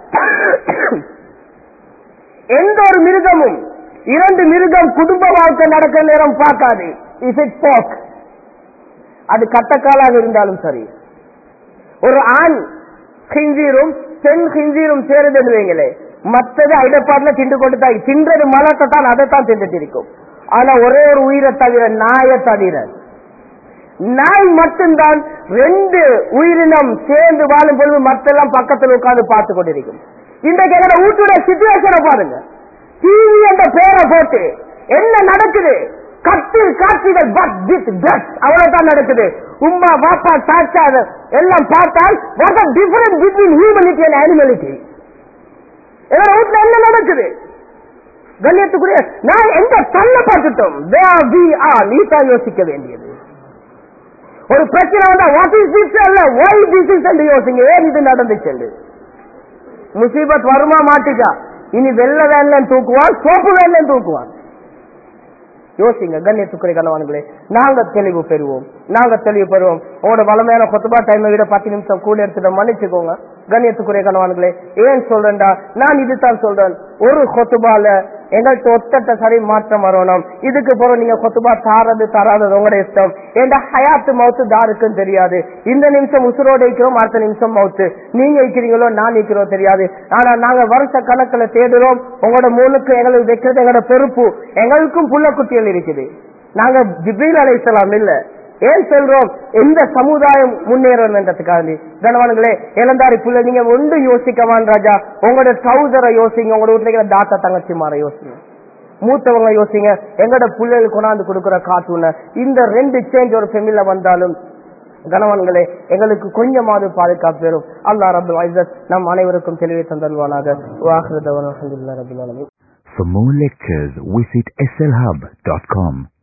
எந்த ஒரு மிருகமும் இரண்டு மிருகம் குடும்ப வாழ்க்கை நடக்க நேரம் பார்க்காது இஃப் இட் போக் அது கட்டக்காலாக இருந்தாலும் சரி ஒரு ஆண் ஹிஞ்சீரும் பெண் ஹிஞ்சீரும் சேருதுன்னு வைங்களே மற்றது ஐடப்பாட்டுல திண்டு கொண்டு தான் தின்றது மலத்தை தான் அதைத்தான் தின்றுட்டு இருக்கும் ஆனா ஒரே ஒரு உயிரை தவிர நாயை தவிர நாய் மட்டும்தான் ரெண்டு உயிரினம் சேர்ந்து வாழும் பொழுது மத்தெல்லாம் பக்கத்தில் உட்கார்ந்து பார்த்து கொண்டிருக்கும் இன்றைக்கு எங்க வீட்டுடைய சிச்சுவேஷனை பாருங்க டிவி என்ற பேரை போட்டு என்ன நடக்குது கட்டில் காட்சிகள் பட் வித் கட் அவ்வளவுதான் நடக்குது உம்மா பாப்பா தாத்தா எல்லாம் பார்த்தால் what are difference between humanity and animality எங்க வீட்டுல என்ன நடக்குது கண்ணியத்துக்குரிய நான் எந்த தள்ள பார்த்துட்டோம் நீ தான் யோசிக்க வேண்டியது ஒரு பிரச்சனை வந்தா வாட் இஸ் திஸ் அல்ல ஒய் திஸ் இஸ் என்று யோசிங்க ஏன் இது நடந்துச்சு முசீபத் வருமா மாட்டிக்கா இனி வெள்ள வேன்லன்னு தூக்குவான் சோப்பு வேன்லன்னு தூக்குவான் யோசிங்க கண்ணியத்துக்குறை கணவான்களே நாங்க தெளிவு பெறுவோம் நாங்க தெளிவு பெறுவோம் உங்களோட வளமையான கொத்துபா டைமை விட பத்து நிமிஷம் கூட எடுத்துட்டு மன்னிச்சுக்கோங்க கண்ணியத்துக்குரிய கணவான்களே ஏன் சொல்றேன்டா நான் இதுதான் சொல்றேன் ஒரு கொத்துபால எங்கள்கிட்ட ஒத்தட்ட சரி மாற்றம் வரணும் இதுக்கு பிறகு நீங்க கொத்துபா தாரது தராதது உங்களோட இஷ்டம் ஏண்டா ஹயாத்து மவுத்து தாருக்குன்னு தெரியாது இந்த நிமிஷம் உசுரோட இருக்கிறோம் அடுத்த நிமிஷம் மவுத்து நீங்க இருக்கிறீங்களோ நான் இருக்கிறோம் தெரியாது ஆனா நாங்க வருஷ கணக்குல தேடுறோம் உங்களோட மூணுக்கு எங்களுக்கு வைக்கிறது எங்களோட பொறுப்பு எங்களுக்கும் புள்ள குட்டிகள் இருக்குது நாங்க ஜிப்ரீல் அலைசலாம் இல்ல ஏன் சொல்றோம் எந்த சமுதாயம் முன்னேறணுன்றதுக்காக கனவானுங்களே இளந்தாரி புள்ள நீங்க ஒன்று யோசிக்கவான் ராஜா உங்களோட ட்ரௌசரை யோசிங்க உங்களோட வீட்டுல இருக்கிற தாத்தா தங்கச்சி மாற யோசிங்க மூத்தவங்க யோசிங்க எங்கட பிள்ளைகள் கொண்டாந்து கொடுக்கிற கார்ட்டூன இந்த ரெண்டு சேஞ்ச் ஒரு ஃபெமில வந்தாலும் கணவன்களே எங்களுக்கு கொஞ்சமாவது பாதுகாப்பு பெறும் அல்லா ரபுல் ஐசத் நம் அனைவருக்கும் தெளிவை தந்தல்வானாக வாஹ்ரதவன் அல்ஹம்துலில்லாஹி ரபில் ஆலமீன் For more lectures, visit slhub.com.